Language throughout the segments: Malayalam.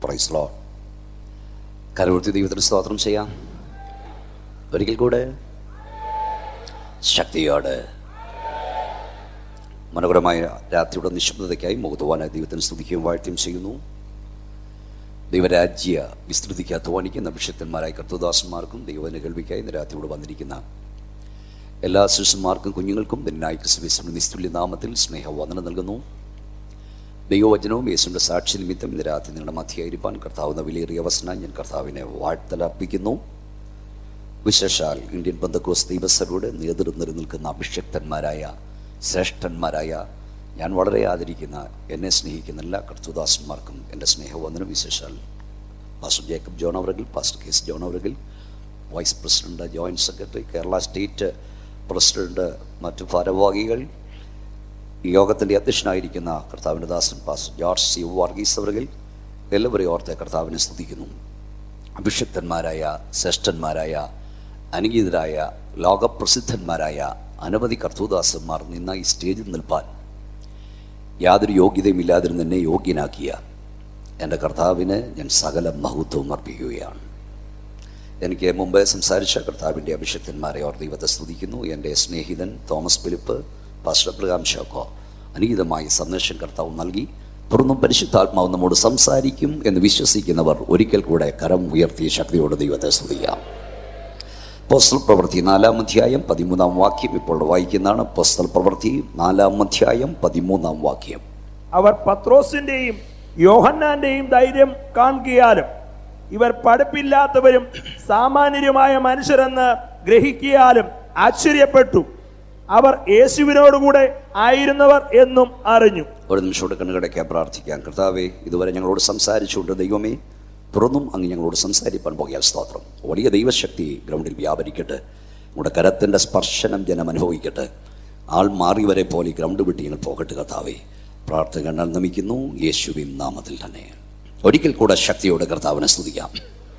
പ്രൈസ് ലോ കരവൃത്തി ദൈവത്തിന് സ്തോത്രം ചെയ്യാം ഒരിക്കൽ കൂടെ ശക്തിയോടെ മനോഹരമായ രാത്രിയുടെ നിശബ്ദതയ്ക്കായി മുഖത്തുവാനായ ദൈവത്തിന് സ്തുതിക്കുകയും വാഴ്ത്തുകയും ചെയ്യുന്നു ദൈവരാജ്യ വിസ്തൃതിക്ക് അധ്വാനിക്കുന്ന വിഷയന്മാരായ കർത്തദാസന്മാർക്കും ദൈവത്തിന് കേൾവിക്കായി ഇന്ന് രാത്രിയോട് വന്നിരിക്കുന്ന എല്ലാ ശിഷ്യന്മാർക്കും കുഞ്ഞുങ്ങൾക്കും ദിനായി ക്രിസ്തുവിന്റെ നിസ്തുല്യ നാമത്തിൽ സ്നേഹവന്ദനം നൽകുന്നു ദൈവവചനവും യേശുവിൻ്റെ സാക്ഷി നിമിത്തം ഇന്ന് രാത്രി നിങ്ങളുടെ മധ്യയായിരിക്കാൻ കർത്താവ് വിലയേറിയ അവസരം ഞാൻ കർത്താവിനെ വാഴ്ത്തലർപ്പിക്കുന്നു വിശേഷാൽ ഇന്ത്യൻ ബന്ധക്കോസ് ദൈവസരുടെ നേതൃനിൽ നിൽക്കുന്ന അഭിഷക്തന്മാരായ ശ്രേഷ്ഠന്മാരായ ഞാൻ വളരെ ആദരിക്കുന്ന എന്നെ സ്നേഹിക്കുന്ന എല്ലാ കർത്തുദാസന്മാർക്കും എൻ്റെ സ്നേഹവന്ദനം വിശേഷാൽ പാസ്റ്റർ ജേക്കബ് ജോൺ അവറകിൽ പാസ്റ്റർ കെ എസ് ജോൺ അവറകിൽ vice president joint secretary Kerala state president മറ്റു ഭാരവാഹികൾ ഈ യോഗത്തിൻ്റെ അധ്യക്ഷനായിരിക്കുന്ന കർത്താവിൻ്റെ ദാസൻ പാസ്റ്റർ ജോർജ് സി വർഗീസ് അവറുകൾ എല്ലാവരെയും ഓർത്ത് കർത്താവിനെ സ്തുതിക്കുന്നു അഭിഷക്തന്മാരായ ശ്രേഷ്ഠന്മാരായ അനുഗീതരായ ലോകപ്രസിദ്ധന്മാരായ അനവധി കർത്തൂദാസന്മാർ നിന്ന ഈ സ്റ്റേജിൽ നിൽപ്പാൻ യാതൊരു യോഗ്യതയും ഇല്ലാതിരുന്ന് എന്നെ യോഗ്യനാക്കിയ എൻ്റെ കർത്താവിന് ഞാൻ സകല മഹത്വവും അർപ്പിക്കുകയാണ് എനിക്ക് മുമ്പേ സംസാരിച്ച കർത്താവിൻ്റെ അഭിഷക്തന്മാരെ ഓർ ദൈവത്തെ സ്തുതിക്കുന്നു എൻ്റെ സ്നേഹിതൻ തോമസ് ഫിലിപ്പ് പാസ്റ്റർ അബ്രഹാം ഷോക്കോ അനീതമായി സന്ദേശം കർത്താവ് നൽകി തുടർന്നും പരിശുദ്ധാത്മാവ് നമ്മോട് സംസാരിക്കും എന്ന് വിശ്വസിക്കുന്നവർ ഒരിക്കൽ കൂടെ കരം ഉയർത്തിയ ശക്തിയോട് ദൈവത്തെ സ്തുതിക്കാം പോസ്റ്റൽ പ്രവൃത്തി നാലാം അധ്യായം പതിമൂന്നാം വാക്യം ഇപ്പോൾ വായിക്കുന്നതാണ് പോസ്റ്റൽ പ്രവൃത്തി നാലാം അധ്യായം പതിമൂന്നാം വാക്യം അവർ പത്രോസിന്റെയും യോഹന്നാന്റെയും ധൈര്യം കാൺകിയാലും ഇവർ പഠിപ്പില്ലാത്തവരും സാമാന്യരുമായ മനുഷ്യരെന്ന് ഗ്രഹിക്കിയാലും ആശ്ചര്യപ്പെട്ടു അവർ യേശുവിനോടുകൂടെ ആയിരുന്നവർ എന്നും അറിഞ്ഞു ഒരു നിമിഷത്തോടെ കണ്ണുകടയ്ക്കാൻ പ്രാർത്ഥിക്കാം കർത്താവെ ഇതുവരെ ഞങ്ങളോട് സംസാരിച്ചുകൊണ്ട് ദൈവമേ തുറന്നും അങ്ങ് ഞങ്ങളോട് സംസാരിപ്പാൻ പോകിയാൽ സ്തോത്രം വലിയ ദൈവശക്തി ഗ്രൗണ്ടിൽ വ്യാപരിക്കട്ടെ നമ്മുടെ കരത്തിൻ്റെ സ്പർശനം ജനം അനുഭവിക്കട്ടെ ആൾ മാറിയവരെ പോലെ ഈ ഗ്രൗണ്ട് വിട്ട് ഞങ്ങൾ പോകട്ടെ കർത്താവെ പ്രാർത്ഥന കണ്ടാൽ നമിക്കുന്നു യേശുവിൻ നാമത്തിൽ തന്നെ ഒരിക്കൽ കൂടെ ശക്തിയോടെ കർത്താവിനെ സ്തുതിക്കാം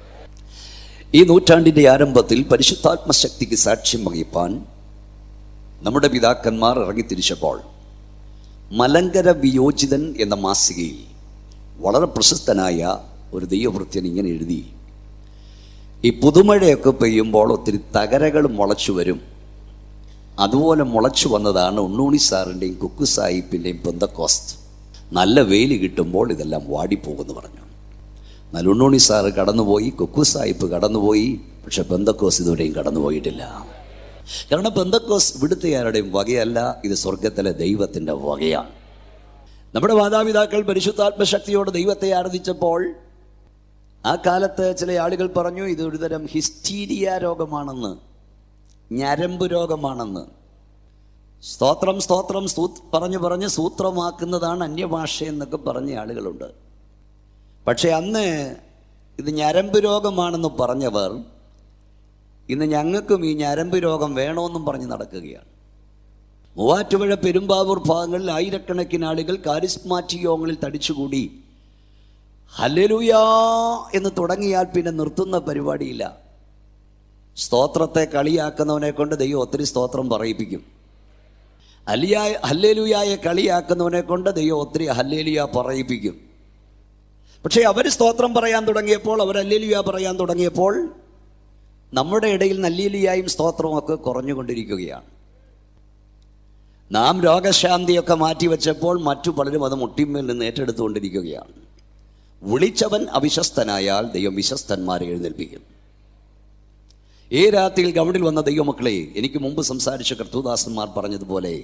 ഈ നൂറ്റാണ്ടിൻ്റെ ആരംഭത്തിൽ പരിശുദ്ധാത്മശക്തിക്ക് സാക്ഷ്യം വഹിപ്പാൻ നമ്മുടെ പിതാക്കന്മാർ ഇറങ്ങിത്തിരിച്ചപ്പോൾ മലങ്കര വിയോജിതൻ എന്ന മാസികയിൽ വളരെ പ്രശസ്തനായ ഒരു ദൈവവൃത്യൻ ഇങ്ങനെ എഴുതി ഈ പുതുമഴയൊക്കെ പെയ്യുമ്പോൾ ഒത്തിരി തകരകൾ മുളച്ചു വരും അതുപോലെ മുളച്ചു വന്നതാണ് ഉണ്ണൂണി സാറിൻ്റെയും കുക്കു സാഹിബിൻ്റെയും പെന്തക്കോസ്ത് നല്ല വെയിൽ കിട്ടുമ്പോൾ ഇതെല്ലാം വാടിപ്പോകുമെന്ന് പറഞ്ഞു എന്നാൽ ഉണ്ണൂണി സാറ് കടന്നുപോയി കുക്കു സാഹിബ് കടന്നുപോയി പക്ഷെ പെന്തക്കോസ് ഇതുവരെയും കടന്നുപോയിട്ടില്ല കാരണം പെന്തക്കോസ് ഇവിടുത്തെ ആരുടെയും വകയല്ല ഇത് സ്വർഗത്തിലെ ദൈവത്തിൻ്റെ വകയാണ് നമ്മുടെ മാതാപിതാക്കൾ പരിശുദ്ധാത്മശക്തിയോട് ദൈവത്തെ ആരാധിച്ചപ്പോൾ ആ കാലത്ത് ചില ആളുകൾ പറഞ്ഞു ഇത് ഒരുതരം ഹിസ്റ്റീരിയ രോഗമാണെന്ന് ഞരമ്പ് രോഗമാണെന്ന് സ്തോത്രം സ്തോത്രം സൂ പറഞ്ഞു പറഞ്ഞ് സൂത്രമാക്കുന്നതാണ് അന്യഭാഷ എന്നൊക്കെ പറഞ്ഞ ആളുകളുണ്ട് പക്ഷെ അന്ന് ഇത് ഞരമ്പ് രോഗമാണെന്ന് പറഞ്ഞവർ ഇന്ന് ഞങ്ങൾക്കും ഈ ഞരമ്പ് രോഗം വേണമെന്നും പറഞ്ഞ് നടക്കുകയാണ് മൂവാറ്റുപുഴ പെരുമ്പാവൂർ ഭാഗങ്ങളിൽ ആയിരക്കണക്കിന് ആളുകൾ കാരിസ്മാറ്റിക് യോഗങ്ങളിൽ തടിച്ചുകൂടി ഹലലുയാ എന്ന് തുടങ്ങിയാൽ പിന്നെ നിർത്തുന്ന പരിപാടിയില്ല സ്തോത്രത്തെ കളിയാക്കുന്നവനെ കൊണ്ട് ദൈവം ഒത്തിരി സ്തോത്രം പറയിപ്പിക്കും അലിയായ ഹല്ലേലുയായെ കളിയാക്കുന്നവനെ കൊണ്ട് ദൈവം ഒത്തിരി ഹല്ലേലുയ പറയിപ്പിക്കും പക്ഷേ അവർ സ്തോത്രം പറയാൻ തുടങ്ങിയപ്പോൾ അവർ ഹല്ലേലുയ പറയാൻ തുടങ്ങിയപ്പോൾ നമ്മുടെ ഇടയിൽ നല്ലീലിയായും സ്തോത്രവും ഒക്കെ കുറഞ്ഞുകൊണ്ടിരിക്കുകയാണ് നാം രോഗശാന്തിയൊക്കെ മാറ്റിവെച്ചപ്പോൾ മറ്റു പലരും അത് മുട്ടിന്മേൽ നിന്ന് ഏറ്റെടുത്തുകൊണ്ടിരിക്കുകയാണ് വിളിച്ചവൻ അവിശ്വസ്തനായാൽ ദൈവം വിശ്വസ്തന്മാരെ എഴുന്നേൽപ്പിക്കും ഈ രാത്രിയിൽ ഗവണിൽ വന്ന ദൈവമക്കളെ എനിക്ക് മുമ്പ് സംസാരിച്ച കർത്തൂദാസന്മാർ പറഞ്ഞതുപോലെ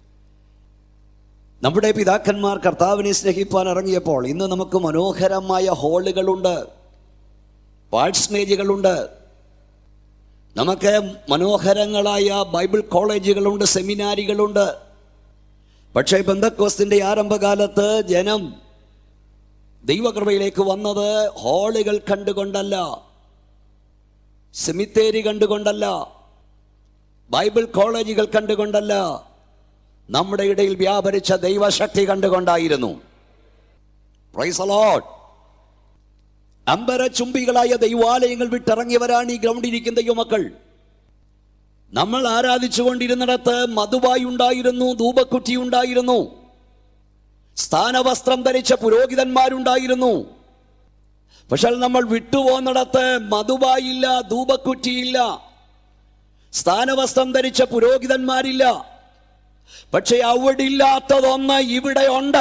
നമ്മുടെ പിതാക്കന്മാർ കർത്താവിനെ സ്നേഹിപ്പാൻ ഇറങ്ങിയപ്പോൾ ഇന്ന് നമുക്ക് മനോഹരമായ ഹോളുകളുണ്ട് പാഴ്സ്നേജുകളുണ്ട് നമുക്ക് മനോഹരങ്ങളായ ബൈബിൾ കോളേജുകളുണ്ട് സെമിനാരികളുണ്ട് പക്ഷേ ബന്ധക്കോസ്തിൻ്റെ ആരംഭകാലത്ത് ജനം ദൈവകൃപയിലേക്ക് വന്നത് ഹാളുകൾ കണ്ടുകൊണ്ടല്ല സെമിത്തേരി കണ്ടുകൊണ്ടല്ല ബൈബിൾ കോളേജുകൾ കണ്ടുകൊണ്ടല്ല നമ്മുടെ ഇടയിൽ വ്യാപരിച്ച ദൈവശക്തി കണ്ടുകൊണ്ടായിരുന്നു പ്രൈസ് അലോട്ട് അമ്പരചുംബികളായ ദൈവാലയങ്ങൾ വിട്ടിറങ്ങിയവരാണ് ഈ ഗ്രൗണ്ടിരിക്കുന്ന ദൈവമക്കൾ നമ്മൾ ആരാധിച്ചുകൊണ്ടിരുന്നിടത്ത് മധുവായി ഉണ്ടായിരുന്നു ധൂപക്കുറ്റി ഉണ്ടായിരുന്നു സ്ഥാനവസ്ത്രം ധരിച്ച പുരോഹിതന്മാരുണ്ടായിരുന്നു പക്ഷെ നമ്മൾ വിട്ടുപോകുന്നിടത്ത് മധുബായില്ല ധൂപക്കുറ്റിയില്ല സ്ഥാനവസ്ത്രം ധരിച്ച പുരോഹിതന്മാരില്ല പക്ഷെ അവിടെ ഇല്ലാത്തതൊന്ന് ഇവിടെ ഉണ്ട്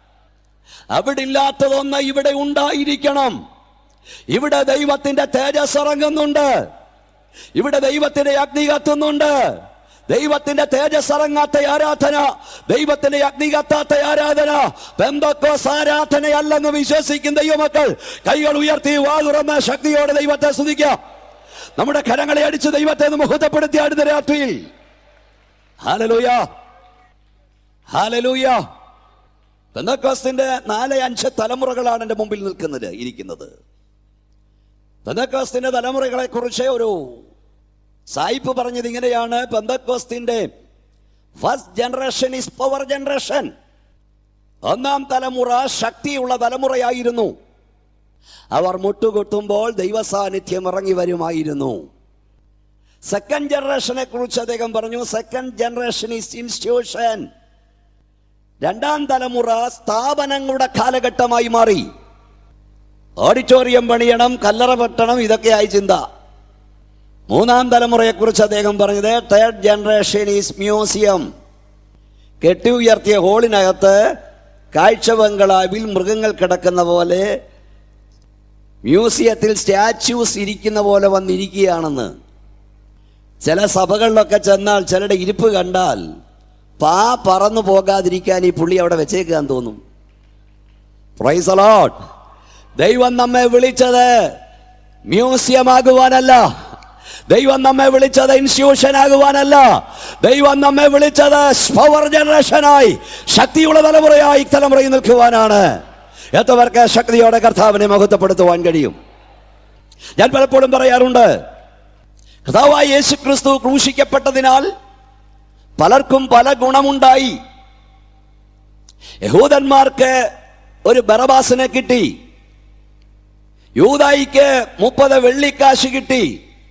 അവിടെ ഇല്ലാത്തതൊന്ന് ഇവിടെ ഉണ്ടായിരിക്കണം ഇവിടെ ദൈവത്തിന്റെ തേജസ് ഇറങ്ങുന്നുണ്ട് ഇവിടെ ദൈവത്തിന്റെ അഗ്നി കത്തുന്നുണ്ട് ദൈവത്തിന്റെ തേജസ് ഇറങ്ങാത്ത ആരാധന ദൈവത്തിന്റെ അഗ്നി കത്താത്ത ആരാധന പെന്തക്കോസ് ആരാധനയല്ലെന്ന് വിശ്വസിക്കുന്ന ദൈവമക്കൾ കൈകൾ ഉയർത്തി വാതുറന്ന ശക്തിയോടെ ദൈവത്തെ സ്തുതിക്കാം നമ്മുടെ കരങ്ങളെ അടിച്ച് ദൈവത്തെ ഒന്ന് മുഹൂർത്തപ്പെടുത്തി അടുത്ത രാത്രിയിൽ ഹാലലൂയ ഹാലലൂയ പെന്തക്കോസ്തിന്റെ നാല് അഞ്ച് തലമുറകളാണ് എൻ്റെ മുമ്പിൽ നിൽക്കുന്നത് ഇരിക്കുന്നത് പെന്തക്കോസ്തിന്റെ തലമുറകളെ കുറിച്ച് ഒരു സായിപ്പ് പറഞ്ഞത് ഇങ്ങനെയാണ് പെന്തക്കോസ്തിന്റെ first generation is power generation ഒന്നാം തലമുറ ശക്തിയുള്ള തലമുറയായിരുന്നു അവർ മുട്ടുകൊട്ടുമ്പോൾ ദൈവസാന്നിധ്യം ഇറങ്ങി വരുമായിരുന്നു സെക്കൻഡ് ജനറേഷനെ കുറിച്ച് അദ്ദേഹം പറഞ്ഞു സെക്കൻഡ് ജനറേഷൻ ഇസ് ഇൻസ്റ്റിറ്റ്യൂഷൻ രണ്ടാം തലമുറ സ്ഥാപനങ്ങളുടെ കാലഘട്ടമായി മാറി ഓഡിറ്റോറിയം പണിയണം കല്ലറ വെട്ടണം ഇതൊക്കെയായി ചിന്ത മൂന്നാം തലമുറയെക്കുറിച്ച് അദ്ദേഹം പറഞ്ഞത് തേർഡ് ജനറേഷൻ ഈസ് മ്യൂസിയം കെട്ടി ഉയർത്തിയ ഹോളിനകത്ത് കാഴ്ച ബംഗ്ലാവിൽ മൃഗങ്ങൾ കിടക്കുന്ന പോലെ മ്യൂസിയത്തിൽ സ്റ്റാച്യൂസ് ഇരിക്കുന്ന പോലെ വന്നിരിക്കുകയാണെന്ന് ചില സഭകളിലൊക്കെ ചെന്നാൽ ചിലരുടെ ഇരിപ്പ് കണ്ടാൽ പാ പറന്നു പോകാതിരിക്കാൻ ഈ പുള്ളി അവിടെ വെച്ചേക്കാൻ തോന്നും പ്രൈസ് അലോട്ട് ദൈവം നമ്മെ വിളിച്ചത് മ്യൂസിയം ആകുവാനല്ല ദൈവം നമ്മെ വിളിച്ചത് ഇൻസ്റ്റിറ്റ്യൂഷൻ ആകുവാനല്ല ദൈവം നമ്മെ വിളിച്ചത് പവർ ജനറേഷനായി ശക്തിയുള്ള തലമുറയായി തലമുറയിൽ നിൽക്കുവാനാണ് എത്രവർക്ക് ശക്തിയോടെ കർത്താവിനെ മഹത്വപ്പെടുത്തുവാൻ കഴിയും ഞാൻ പലപ്പോഴും പറയാറുണ്ട് കർത്താവായ യേശു ക്രിസ്തു ക്രൂശിക്കപ്പെട്ടതിനാൽ പലർക്കും പല ഗുണമുണ്ടായി യഹൂദന്മാർക്ക് ഒരു ബറബാസിനെ കിട്ടി യൂതായിക്ക് മുപ്പത് വെള്ളിക്കാശ് കിട്ടി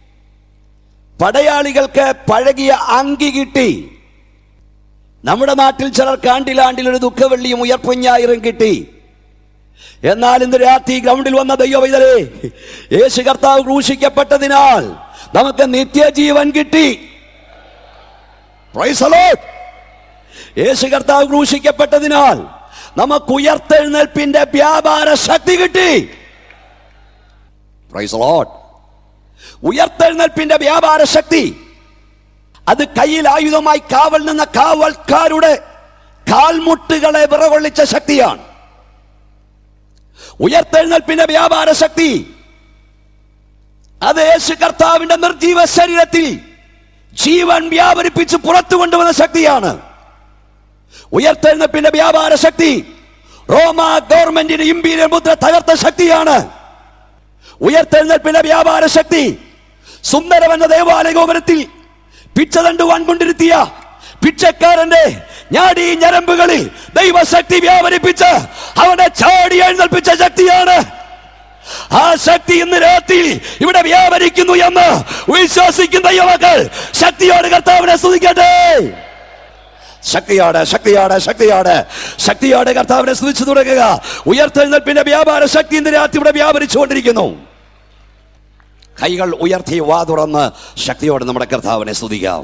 പടയാളികൾക്ക് പഴകിയ അങ്കി കിട്ടി നമ്മുടെ നാട്ടിൽ ചിലർ കാണ്ടിലാണ്ടിൽ ഒരു ദുഃഖവെള്ളിയും ഉയർപ്പുഞ്ഞായിരം കിട്ടി എന്നാൽ ഇന്ന് രാത്രി ഗ്രൗണ്ടിൽ വന്ന ദൈവവൈതലേ യേശു കർത്താവ് ക്രൂശിക്കപ്പെട്ടതിനാൽ നമുക്ക് നിത്യജീവൻ കിട്ടി Praise the Lord. യേശു കർത്താവ് ക്രൂശിക്കപ്പെട്ടതിനാൽ നമുക്ക് ഉയർത്തെഴുന്നേൽപ്പിന്റെ വ്യാപാര ശക്തി കിട്ടി Praise the Lord. ഉയർത്തെഴുന്നേൽപ്പിന്റെ വ്യാപാര ശക്തി അത് കയ്യിൽ ആയുധമായി കാവൽ നിന്ന കാവൽക്കാരുടെ കാൽമുട്ടുകളെ വിറകൊള്ളിച്ച ശക്തിയാണ് ഉയർത്തെഴുന്നേൽപ്പിന്റെ വ്യാപാര ശക്തി അത് യേശു കർത്താവിന്റെ നിർജീവ ശരീരത്തിൽ ജീവൻ വ്യാപരിപ്പിച്ച് പുറത്തു കൊണ്ടുവന്ന ശക്തിയാണ് ഉയർത്തെഴുന്നേൽപ്പിന്റെ വ്യാപാര ശക്തി റോമ ഗവൺമെന്റിന്റെ ഇമ്പീരിയൽ മുദ്ര തകർത്ത ശക്തിയാണ് ഉയർത്തെഴുന്നേൽപ്പിന്റെ വ്യാപാര ശക്തി സുന്ദരം എന്ന ദേവാലയ ഗോപുരത്തിൽ പിച്ച തണ്ടുവാൻ കൊണ്ടിരുത്തിയ പിച്ചക്കാരന്റെ ഞാടി ഞരമ്പുകളിൽ ദൈവശക്തി വ്യാപരിപ്പിച്ച് അവനെ ചാടി എഴുന്നേൽപ്പിച്ച ശക്തിയാണ് ആ ശക്തി ഇന്ന് രാത്രി ഇവിടെ വ്യാപരിക്കുന്നു എന്ന് വിശ്വസിക്കുന്ന യുവക്കൾ ശക്തിയോട് കർത്താവിനെ സ്തുതിക്കട്ടെ ശക്തിയോടെ ശക്തിയോടെ ശക്തിയോടെ ശക്തിയോടെ കർത്താവിനെ സ്തുതിച്ചു തുടങ്ങുക ഉയർത്തെഴുന്നേൽപ്പിന്റെ വ്യാപാര ശക്തി ഇന്ന് രാത്രി ഇവിടെ വ്യാപരിച്ചുകൊണ്ടിരിക്കുന്നു കൈകൾ ഉയർത്തി വാ തുറന്ന് ശക്തിയോടെ നമ്മുടെ കർത്താവിനെ സ്തുതിക്കാം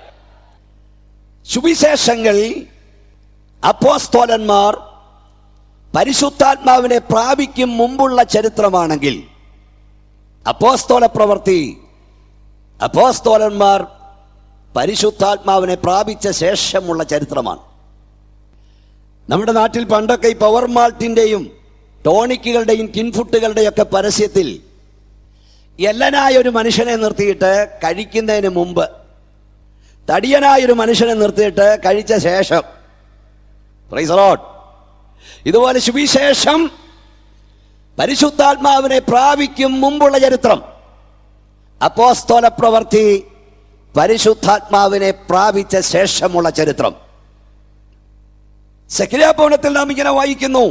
സുവിശേഷങ്ങൾ അപ്പോസ്തോലന്മാർ പരിശുദ്ധാത്മാവിനെ പ്രാപിക്കും മുമ്പുള്ള ചരിത്രമാണെങ്കിൽ അപ്പോസ്തോല പ്രവൃത്തി അപ്പോസ്തോലന്മാർ പരിശുദ്ധാത്മാവിനെ പ്രാപിച്ച ശേഷമുള്ള ചരിത്രമാണ് നമ്മുടെ നാട്ടിൽ പണ്ടൊക്കെ ഈ പവർ മാൾട്ടിൻ്റെയും ടോണിക്കുകളുടെയും കിൻഫുട്ടുകളുടെയും ഒക്കെ പരസ്യത്തിൽ എല്ലനായ ഒരു മനുഷ്യനെ നിർത്തിയിട്ട് കഴിക്കുന്നതിന് മുമ്പ് തടിയനായ ഒരു മനുഷ്യനെ നിർത്തിയിട്ട് കഴിച്ച ശേഷം പ്രൈസ് ലോട്ട് ഇതുപോലെ സുവിശേഷം പരിശുദ്ധാത്മാവിനെ പ്രാപിക്കും മുമ്പുള്ള ചരിത്രം അപ്പോസ്തോല പ്രവർത്തി പരിശുദ്ധാത്മാവിനെ പ്രാപിച്ച ശേഷമുള്ള ചരിത്രം സക്രിയാഭവനത്തിൽ നാം ഇങ്ങനെ വായിക്കുന്നു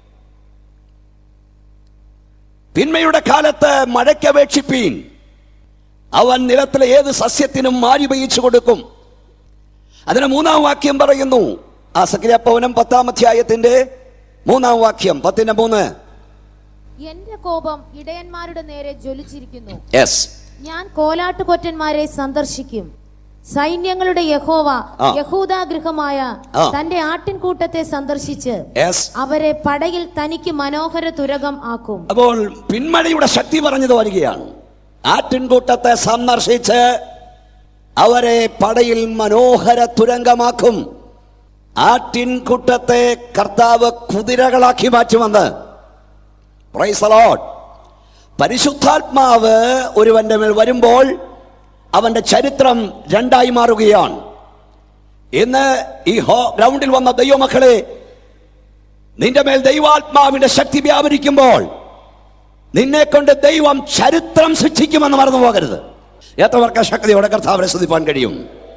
തിന്മയുടെ കാലത്ത് മഴയ്ക്കപേക്ഷിപ്പീൻ അവൻ നിലത്തിലെ ഏത് സസ്യത്തിനും മാരി പെയ്ച്ചു കൊടുക്കും അതിന് മൂന്നാം വാക്യം പറയുന്നു ആ സക്രിയാഭവനം പത്താം അധ്യായത്തിന്റെ മൂന്നാം വാക്യം പത്തിന്റെ മൂന്ന് എന്റെ കോപം ഇടയന്മാരുടെ നേരെ ജ്വലിച്ചിരിക്കുന്നു യെസ് ഞാൻ കോലാട്ടുകൊറ്റന്മാരെ സന്ദർശിക്കും സൈന്യങ്ങളുടെ യഹോവ ആ. യഹൂദാ ഗൃഹമായ ആ. തന്റെ ആട്ടിൻകൂട്ടത്തെ സന്ദർശിച്ച് യെസ് അവരെ പടയിൽ തനിക്ക് മനോഹര തുരകം ആക്കും അപ്പോൾ പിന്മഴയുടെ ശക്തി പറഞ്ഞത് വരികയാണ് ആട്ടിൻകൂട്ടത്തെ സന്ദർശിച്ച് അവരെ പടയിൽ മനോഹര തുരങ്കമാക്കും ആട്ടിൻകൂട്ടത്തെ കർത്താവ് കുതിരകളാക്കി മാറ്റുമെന്ന് Praise the Lord. പരിശുദ്ധാത്മാവ് ഒരുവന്റെ മേൽ വരുമ്പോൾ അവന്റെ ചരിത്രം രണ്ടായി മാറുകയാണ് ഇന്ന് ഈ ഹോ ഗ്രൗണ്ടിൽ വന്ന ദൈവമക്കളെ നിന്റെ മേൽ ദൈവാത്മാവിന്റെ ശക്തി വ്യാപരിക്കുമ്പോൾ നിന്നെ കൊണ്ട് ദൈവം ചരിത്രം സൃഷ്ടിക്കുമെന്ന് മറന്നു പോകരുത് എത്രവർക്ക് ശക്തിയോടെ കർത്താവിനെ സ്തുതിപ്പാൻ കഴിയും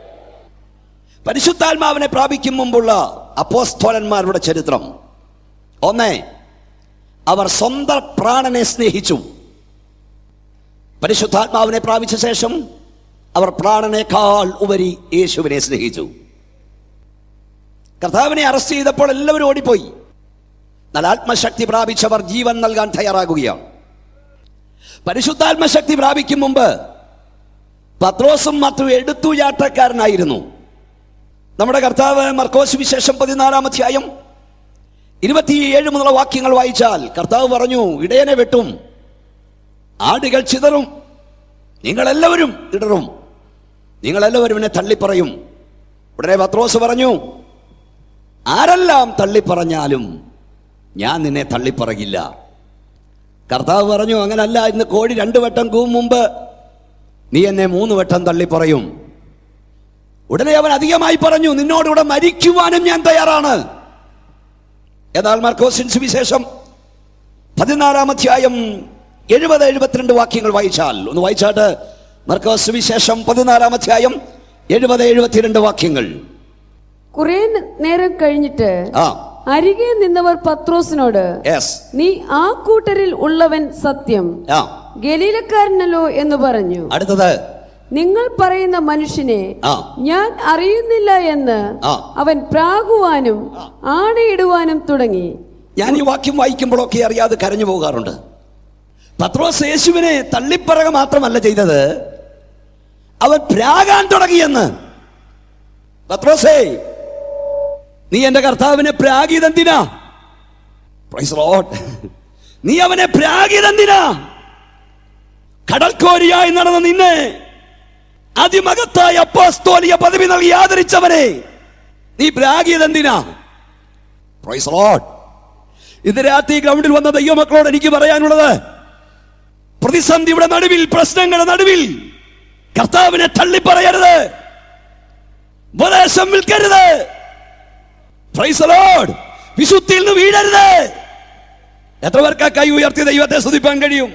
പരിശുദ്ധാത്മാവിനെ പ്രാപിക്കും മുമ്പുള്ള അപ്പോസ്തോലന്മാരുടെ ചരിത്രം ഒന്നേ അവർ സ്വന്തം പ്രാണനെ സ്നേഹിച്ചു പരിശുദ്ധാത്മാവിനെ പ്രാപിച്ച ശേഷം അവർ പ്രാണനേക്കാൾ ഉപരി യേശുവിനെ സ്നേഹിച്ചു കർത്താവിനെ അറസ്റ്റ് ചെയ്തപ്പോൾ എല്ലാവരും ഓടിപ്പോയി എന്നാൽ ആത്മശക്തി പ്രാപിച്ചവർ ജീവൻ നൽകാൻ തയ്യാറാകുകയാണ് പരിശുദ്ധാത്മശക്തി പ്രാപിക്കും മുമ്പ് പത്രോസും മറ്റും എടുത്തുചാട്ടക്കാരനായിരുന്നു നമ്മുടെ കർത്താവ് മർക്കോസ് വിശേഷം പതിനാലാം അധ്യായം ഇരുപത്തിയേഴ് മുതലുള്ള വാക്യങ്ങൾ വായിച്ചാൽ കർത്താവ് പറഞ്ഞു ഇടയനെ വെട്ടും ആടുകൾ ചിതറും നിങ്ങളെല്ലാവരും ഇടറും നിങ്ങളെല്ലാവരും എന്നെ തള്ളിപ്പറയും ഉടനെ പത്രോസ് പറഞ്ഞു ആരെല്ലാം തള്ളിപ്പറഞ്ഞാലും ഞാൻ നിന്നെ തള്ളിപ്പറകില്ല കർത്താവ് പറഞ്ഞു അങ്ങനല്ല ഇന്ന് കോഴി രണ്ടു വട്ടം കൂവും മുമ്പ് നീ എന്നെ മൂന്ന് വട്ടം തള്ളിപ്പറയും ഉടനെ അവൻ അധികമായി പറഞ്ഞു നിന്നോടിവിടെ മരിക്കുവാനും ഞാൻ തയ്യാറാണ് എന്നാൽ മർക്കോസിൻ സുവിശേഷം പതിനാലാം അധ്യായം എഴുപത് എഴുപത്തിരണ്ട് വാക്യങ്ങൾ വായിച്ചാൽ ഒന്ന് വായിച്ചാട്ട് മർക്കോസ് സുവിശേഷം പതിനാലാം അധ്യായം എഴുപത് എഴുപത്തിരണ്ട് വാക്യങ്ങൾ കുറെ നേരം കഴിഞ്ഞിട്ട് ആ അരികെ നിന്നവർ പത്രോസിനോട് യെസ് നീ ആ കൂട്ടരിൽ ഉള്ളവൻ സത്യം ആ ഗലീലക്കാരനല്ലോ എന്ന് പറഞ്ഞു അടുത്തത് നിങ്ങൾ പറയുന്ന മനുഷ്യനെ ആ. ഞാൻ അറിയുന്നില്ല എന്ന് ആ. അവൻ പ്രാകുവാനും ആണയിടുവാനും തുടങ്ങി ഞാൻ ഈ വാക്യം വായിക്കുമ്പോഴൊക്കെ അറിയാതെ കരഞ്ഞു പോകാറുണ്ട് പത്രോസ് യേശുവിനെ തള്ളിപ്പറക മാത്രമല്ല ചെയ്തത് അവൻ പ്രാകാൻ തുടങ്ങിയെന്ന് പത്രോസേ നീ എന്റെ കർത്താവിനെ പ്രാഗിയതെന്തിനാ Praise the Lord. നീ അവനെ പ്രാഗിയതെന്തിനാ കടൽക്കോരിയായി നടന്ന നിന്നെ അതിമകത്തായ അപ്പോസ്തോലിയ പദവി നൽകി ആദരിച്ചവനെ നീ പ്രാഗിയതെന്തിനാ Praise the Lord. ഇന്ന് രാത്രി ഗ്രൗണ്ടിൽ വന്ന ദൈവമക്കളോട് എനിക്ക് പറയാനുള്ളത് പ്രതിസന്ധിയുടെ നടുവിൽ പ്രശ്നങ്ങളുടെ നടുവിൽ കർത്താവിനെ തള്ളിപ്പറയരുത് ഉപദേശം വിൽക്കരുത് Praise the Lord. വിശുദ്ധിയിൽ നിന്ന് വീഴരുത് എത്ര പേർക്ക് ആ കൈ ഉയർത്തി ദൈവത്തെ സ്തുതിപ്പാൻ കഴിയും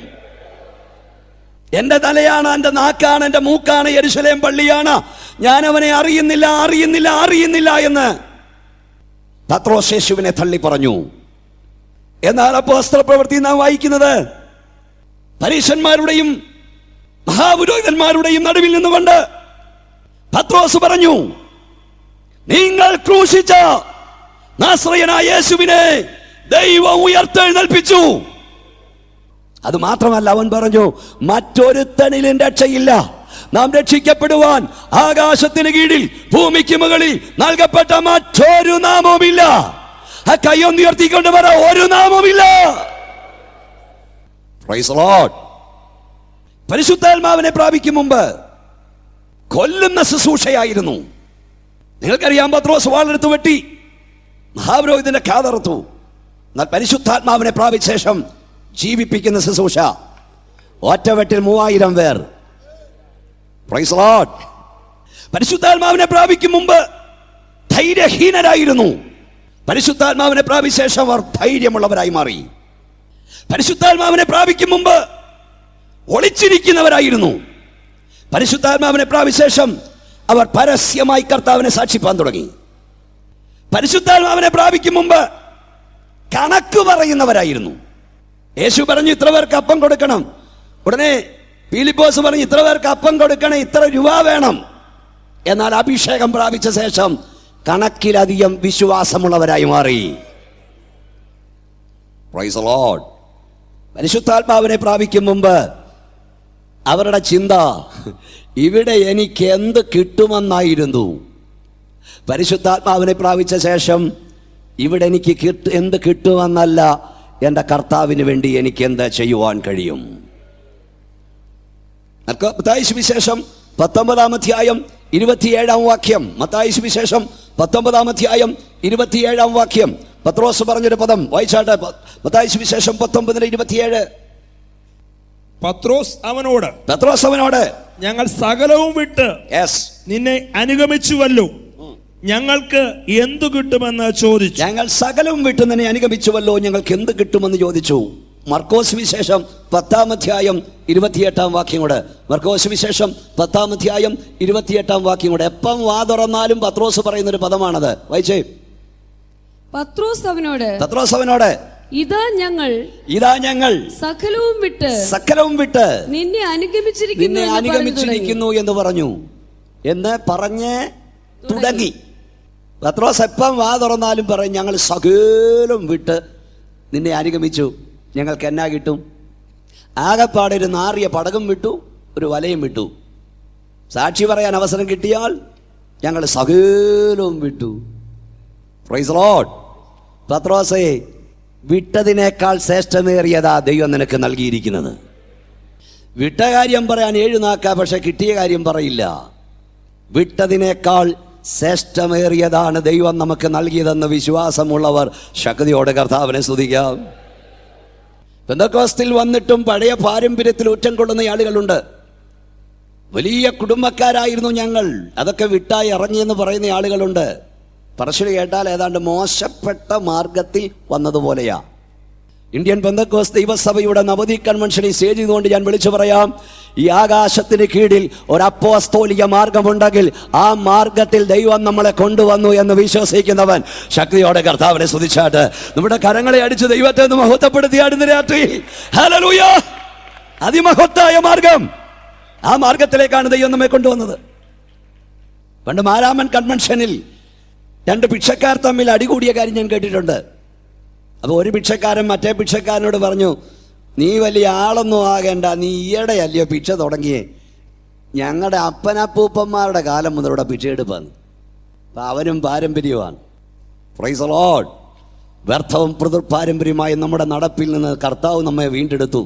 എന്റെ തലയാണ് എന്റെ നാക്കാണ് എന്റെ മൂക്കാണ് യെരുശലേം പള്ളിയാണ് ഞാൻ അവനെ അറിയുന്നില്ല അറിയുന്നില്ല അറിയുന്നില്ല എന്ന് പത്രോസ് യേശുവിനെ തള്ളി പറഞ്ഞു എന്നാൽ അപ്പോസ്തല പ്രവൃത്തി നാം വായിക്കുന്നത് പരീശന്മാരുടെയും മഹാപുരോഹിതന്മാരുടെയും നടുവിൽ നിന്നുകൊണ്ട് പത്രോസ് പറഞ്ഞു നിങ്ങൾ ക്രൂശിച്ച നാശ്രയനായ യേശുവിനെ ദൈവം ഉയർത്തെഴുന്നേൽപ്പിച്ചു അത് മാത്രമല്ല അവൻ പറഞ്ഞു മറ്റൊരുത്തനിലും രക്ഷയില്ല നാം രക്ഷിക്കപ്പെടുവാൻ ആകാശത്തിന് കീഴിൽ ഭൂമിക്ക് മുകളിൽ നൽകപ്പെട്ട മറ്റൊരു നാമവുമില്ല ആ കൈയൊന്ന് ഉയർത്തിക്കൊണ്ട് പറ ഒരു നാമവുമില്ല Praise the Lord. പരിശുദ്ധാത്മാവിനെ പ്രാപിക്കും മുമ്പ് കൊല്ലുന്ന ശുശ്രൂഷയായിരുന്നു നിങ്ങൾക്കറിയാം പത്രോസ് വാളെടുത്ത് വെട്ടി മഹാപുരോഹിതന്റെ കാതർത്തു എന്നാൽ പരിശുദ്ധാത്മാവിനെ പ്രാപിച്ച ശേഷം ജീവിപ്പിക്കുന്ന ശുശ്രൂഷ ഒറ്റവെട്ടിൽ മൂവായിരം പേർ Praise the Lord. പരിശുദ്ധാത്മാവിനെ പ്രാപിക്കും മുമ്പ് ധൈര്യഹീനരായിരുന്നു പരിശുദ്ധാത്മാവിനെ പ്രാപിച്ച ശേഷം അവർ ധൈര്യമുള്ളവരായി മാറി പരിശുദ്ധാത്മാവിനെ പ്രാപിക്കും മുമ്പ് ഒളിച്ചിരിക്കുന്നവരായിരുന്നു പരിശുദ്ധാത്മാവിനെ പ്രാപിച്ച ശേഷം അവർ പരസ്യമായി കർത്താവിനെ സാക്ഷിപ്പാൻ തുടങ്ങി പരിശുദ്ധാത്മാവിനെ പ്രാപിക്കും മുമ്പ് കണക്ക് പറയുന്നവരായിരുന്നു യേശു പറഞ്ഞു ഇത്ര പേർക്ക് അപ്പം കൊടുക്കണം ഉടനെ പീലിപ്പോസ് പറഞ്ഞു ഇത്ര പേർക്ക് അപ്പം കൊടുക്കണം ഇത്ര രൂപ വേണം എന്നാൽ അഭിഷേകം പ്രാപിച്ച ശേഷം കണക്കിലധികം വിശ്വാസമുള്ളവരായി മാറി Praise the Lord. പരിശുദ്ധാത്മാവിനെ പ്രാപിക്കും മുമ്പ് അവരുടെ ചിന്ത ഇവിടെ എനിക്ക് എന്ത് കിട്ടുമെന്നായിരുന്നു പരിശുദ്ധാത്മാവിനെ പ്രാപിച്ച ശേഷം ഇവിടെ എനിക്ക് കിട്ട എന്ത് കിട്ടുമെന്നല്ല എൻ്റെ കർത്താവിന് വേണ്ടി എനിക്ക് എന്ത് ചെയ്യുവാൻ കഴിയും മർക്കോ- മത്തായി സുവിശേഷം പത്തൊമ്പതാം അധ്യായം ഇരുപത്തിയേഴാം വാക്യം മത്തായി സുവിശേഷം പത്തൊമ്പതാം അധ്യായം ഇരുപത്തിയേഴാം വാക്യം പത്രോസ് പറഞ്ഞൊരു പദം വായിച്ചാട്ടെ പ- മത്തായി സുവിശേഷം പത്തൊമ്പതിന് ഇരുപത്തിയേഴ് പത്രോസ് അവനോട് പത്രോസ് അവനോട് ഞങ്ങൾ സകലവും വിട്ട് യെസ് നിന്നെ അനുഗമിച്ചുവല്ലോ ഞങ്ങൾക്ക് എന്തു കിട്ടുമെന്ന് ചോദിച്ചു ഞങ്ങൾ സകലവും വിട്ടു നിന്നെ അനുഗമിച്ചുവല്ലോ ഞങ്ങൾക്ക് എന്ത് കിട്ടുമെന്ന് ചോദിച്ചു മർക്കോസ് വിശേഷം പത്താം അധ്യായം ഇരുപത്തിയെട്ടാം വാക്യം കൂടെ മർക്കോസ് വിശേഷം പത്താം അധ്യായം ഇരുപത്തിയെട്ടാം വാക്യം കൂടെ എപ്പം വാ തുറന്നാലും പത്രോസ് പറയുന്ന ഒരു പദമാണത് വായിച്ചേ പത്രോസ് അവനോട് പത്രോസ് അവനോട് ഇതാ ഞങ്ങൾ ഇതാ ഞങ്ങൾ സകലവും വിട്ട് സകലവും വിട്ട് നിന്നെ അനുഗമിച്ചിരിക്കുന്നു നിന്നെ എന്ന് പറഞ്ഞു തുടങ്ങി. അനുഗമിച്ചിരിക്കുന്നു എന്ന് പറഞ്ഞു എന്ന് പറഞ്ഞ് തുടങ്ങി പത്രോസ് എപ്പം വാ തുറന്നാലും പറയും ഞങ്ങൾ സകലം വിട്ട് നിന്നെ അനുഗമിച്ചു ഞങ്ങൾക്ക് എന്നാ കിട്ടും ആകെപ്പാടെ ഒരു നാറിയ പടകം വിട്ടു ഒരു വലയും വിട്ടു സാക്ഷി പറയാൻ അവസരം കിട്ടിയാൽ ഞങ്ങൾ സകലവും വിട്ടു പ്രൈസ് ലോഡ് പത്രോസേ വിട്ടതിനേക്കാൾ ശ്രേഷ്ഠമേറിയതാ ദൈവം നിനക്ക് നൽകിയിരിക്കുന്നത് വിട്ട കാര്യം പറയാൻ ഏഴ് നാക്ക പക്ഷെ കിട്ടിയ കാര്യം പറയില്ല വിട്ടതിനേക്കാൾ ശ്രേഷ്ഠമേറിയതാണ് ദൈവം നമുക്ക് നൽകിയതെന്ന് വിശ്വാസമുള്ളവർ ശക്തിയോടെ കർത്താവിനെ സ്തുതിക്കാം പെന്തക്കോസ്തിൽ വന്നിട്ടും പഴയ പാരമ്പര്യത്തിൽ ഊറ്റം കൊള്ളുന്ന ആളുകളുണ്ട് വലിയ കുടുംബക്കാരായിരുന്നു ഞങ്ങൾ അതൊക്കെ വിട്ടായി ഇറങ്ങിയെന്ന് പറയുന്ന ആളുകളുണ്ട് പറശ്ശിൽ കേട്ടാൽ ഏതാണ്ട് മോശപ്പെട്ട മാർഗത്തിൽ വന്നതുപോലെയാ ഇന്ത്യൻ ബന്ധക്കോസ് ദൈവസഭയുടെ നവതി കൺവെൻഷനിൽ സ്റ്റേജ് ചെയ്തുകൊണ്ട് ഞാൻ വിളിച്ചു പറയാം ഈ ആകാശത്തിന് കീഴിൽ ഒരു അപ്പോസ്തോലിക മാർഗമുണ്ടെങ്കിൽ ആ മാർഗത്തിൽ ദൈവം നമ്മളെ കൊണ്ടുവന്നു എന്ന് വിശ്വസിക്കുന്നവൻ ശക്തിയോടെ കർത്താവിനെ സ്തുതിച്ചാട്ട് നമ്മുടെ കരങ്ങളെ അടിച്ച് ദൈവത്തെ ഒന്ന് മഹത്വപ്പെടുത്തിയാടുന്ന രാത്രി ഹല്ലേലൂയ അതിമഹത്തായ മാർഗം ആ മാർഗത്തിലേക്കാണ് ദൈവം നമ്മെ കൊണ്ടുവന്നത് പണ്ട് മാരാമൻ കൺവെൻഷനിൽ രണ്ട് ഭിക്ഷക്കാർ തമ്മിൽ അടികൂടിയ കാര്യം ഞാൻ കേട്ടിട്ടുണ്ട് അപ്പോൾ ഒരു ഭിക്ഷക്കാരൻ മറ്റേ ഭിക്ഷക്കാരനോട് പറഞ്ഞു നീ വലിയ ആളൊന്നും ആകേണ്ട നീ ഈയിടെയല്ലയോ ഭിക്ഷ തുടങ്ങിയേ ഞങ്ങളുടെ അപ്പനപ്പൂപ്പന്മാരുടെ കാലം മുതൽ ഇവിടെ ഭിക്ഷയെടുപ്പാണ് അപ്പം അവനും പാരമ്പര്യമാണ് പ്രൈസ് ലോഡ് വ്യർത്ഥവും പിതൃ പാരമ്പര്യമായ നമ്മുടെ നടപ്പിൽ നിന്ന് കർത്താവ് നമ്മെ വീണ്ടെടുത്തു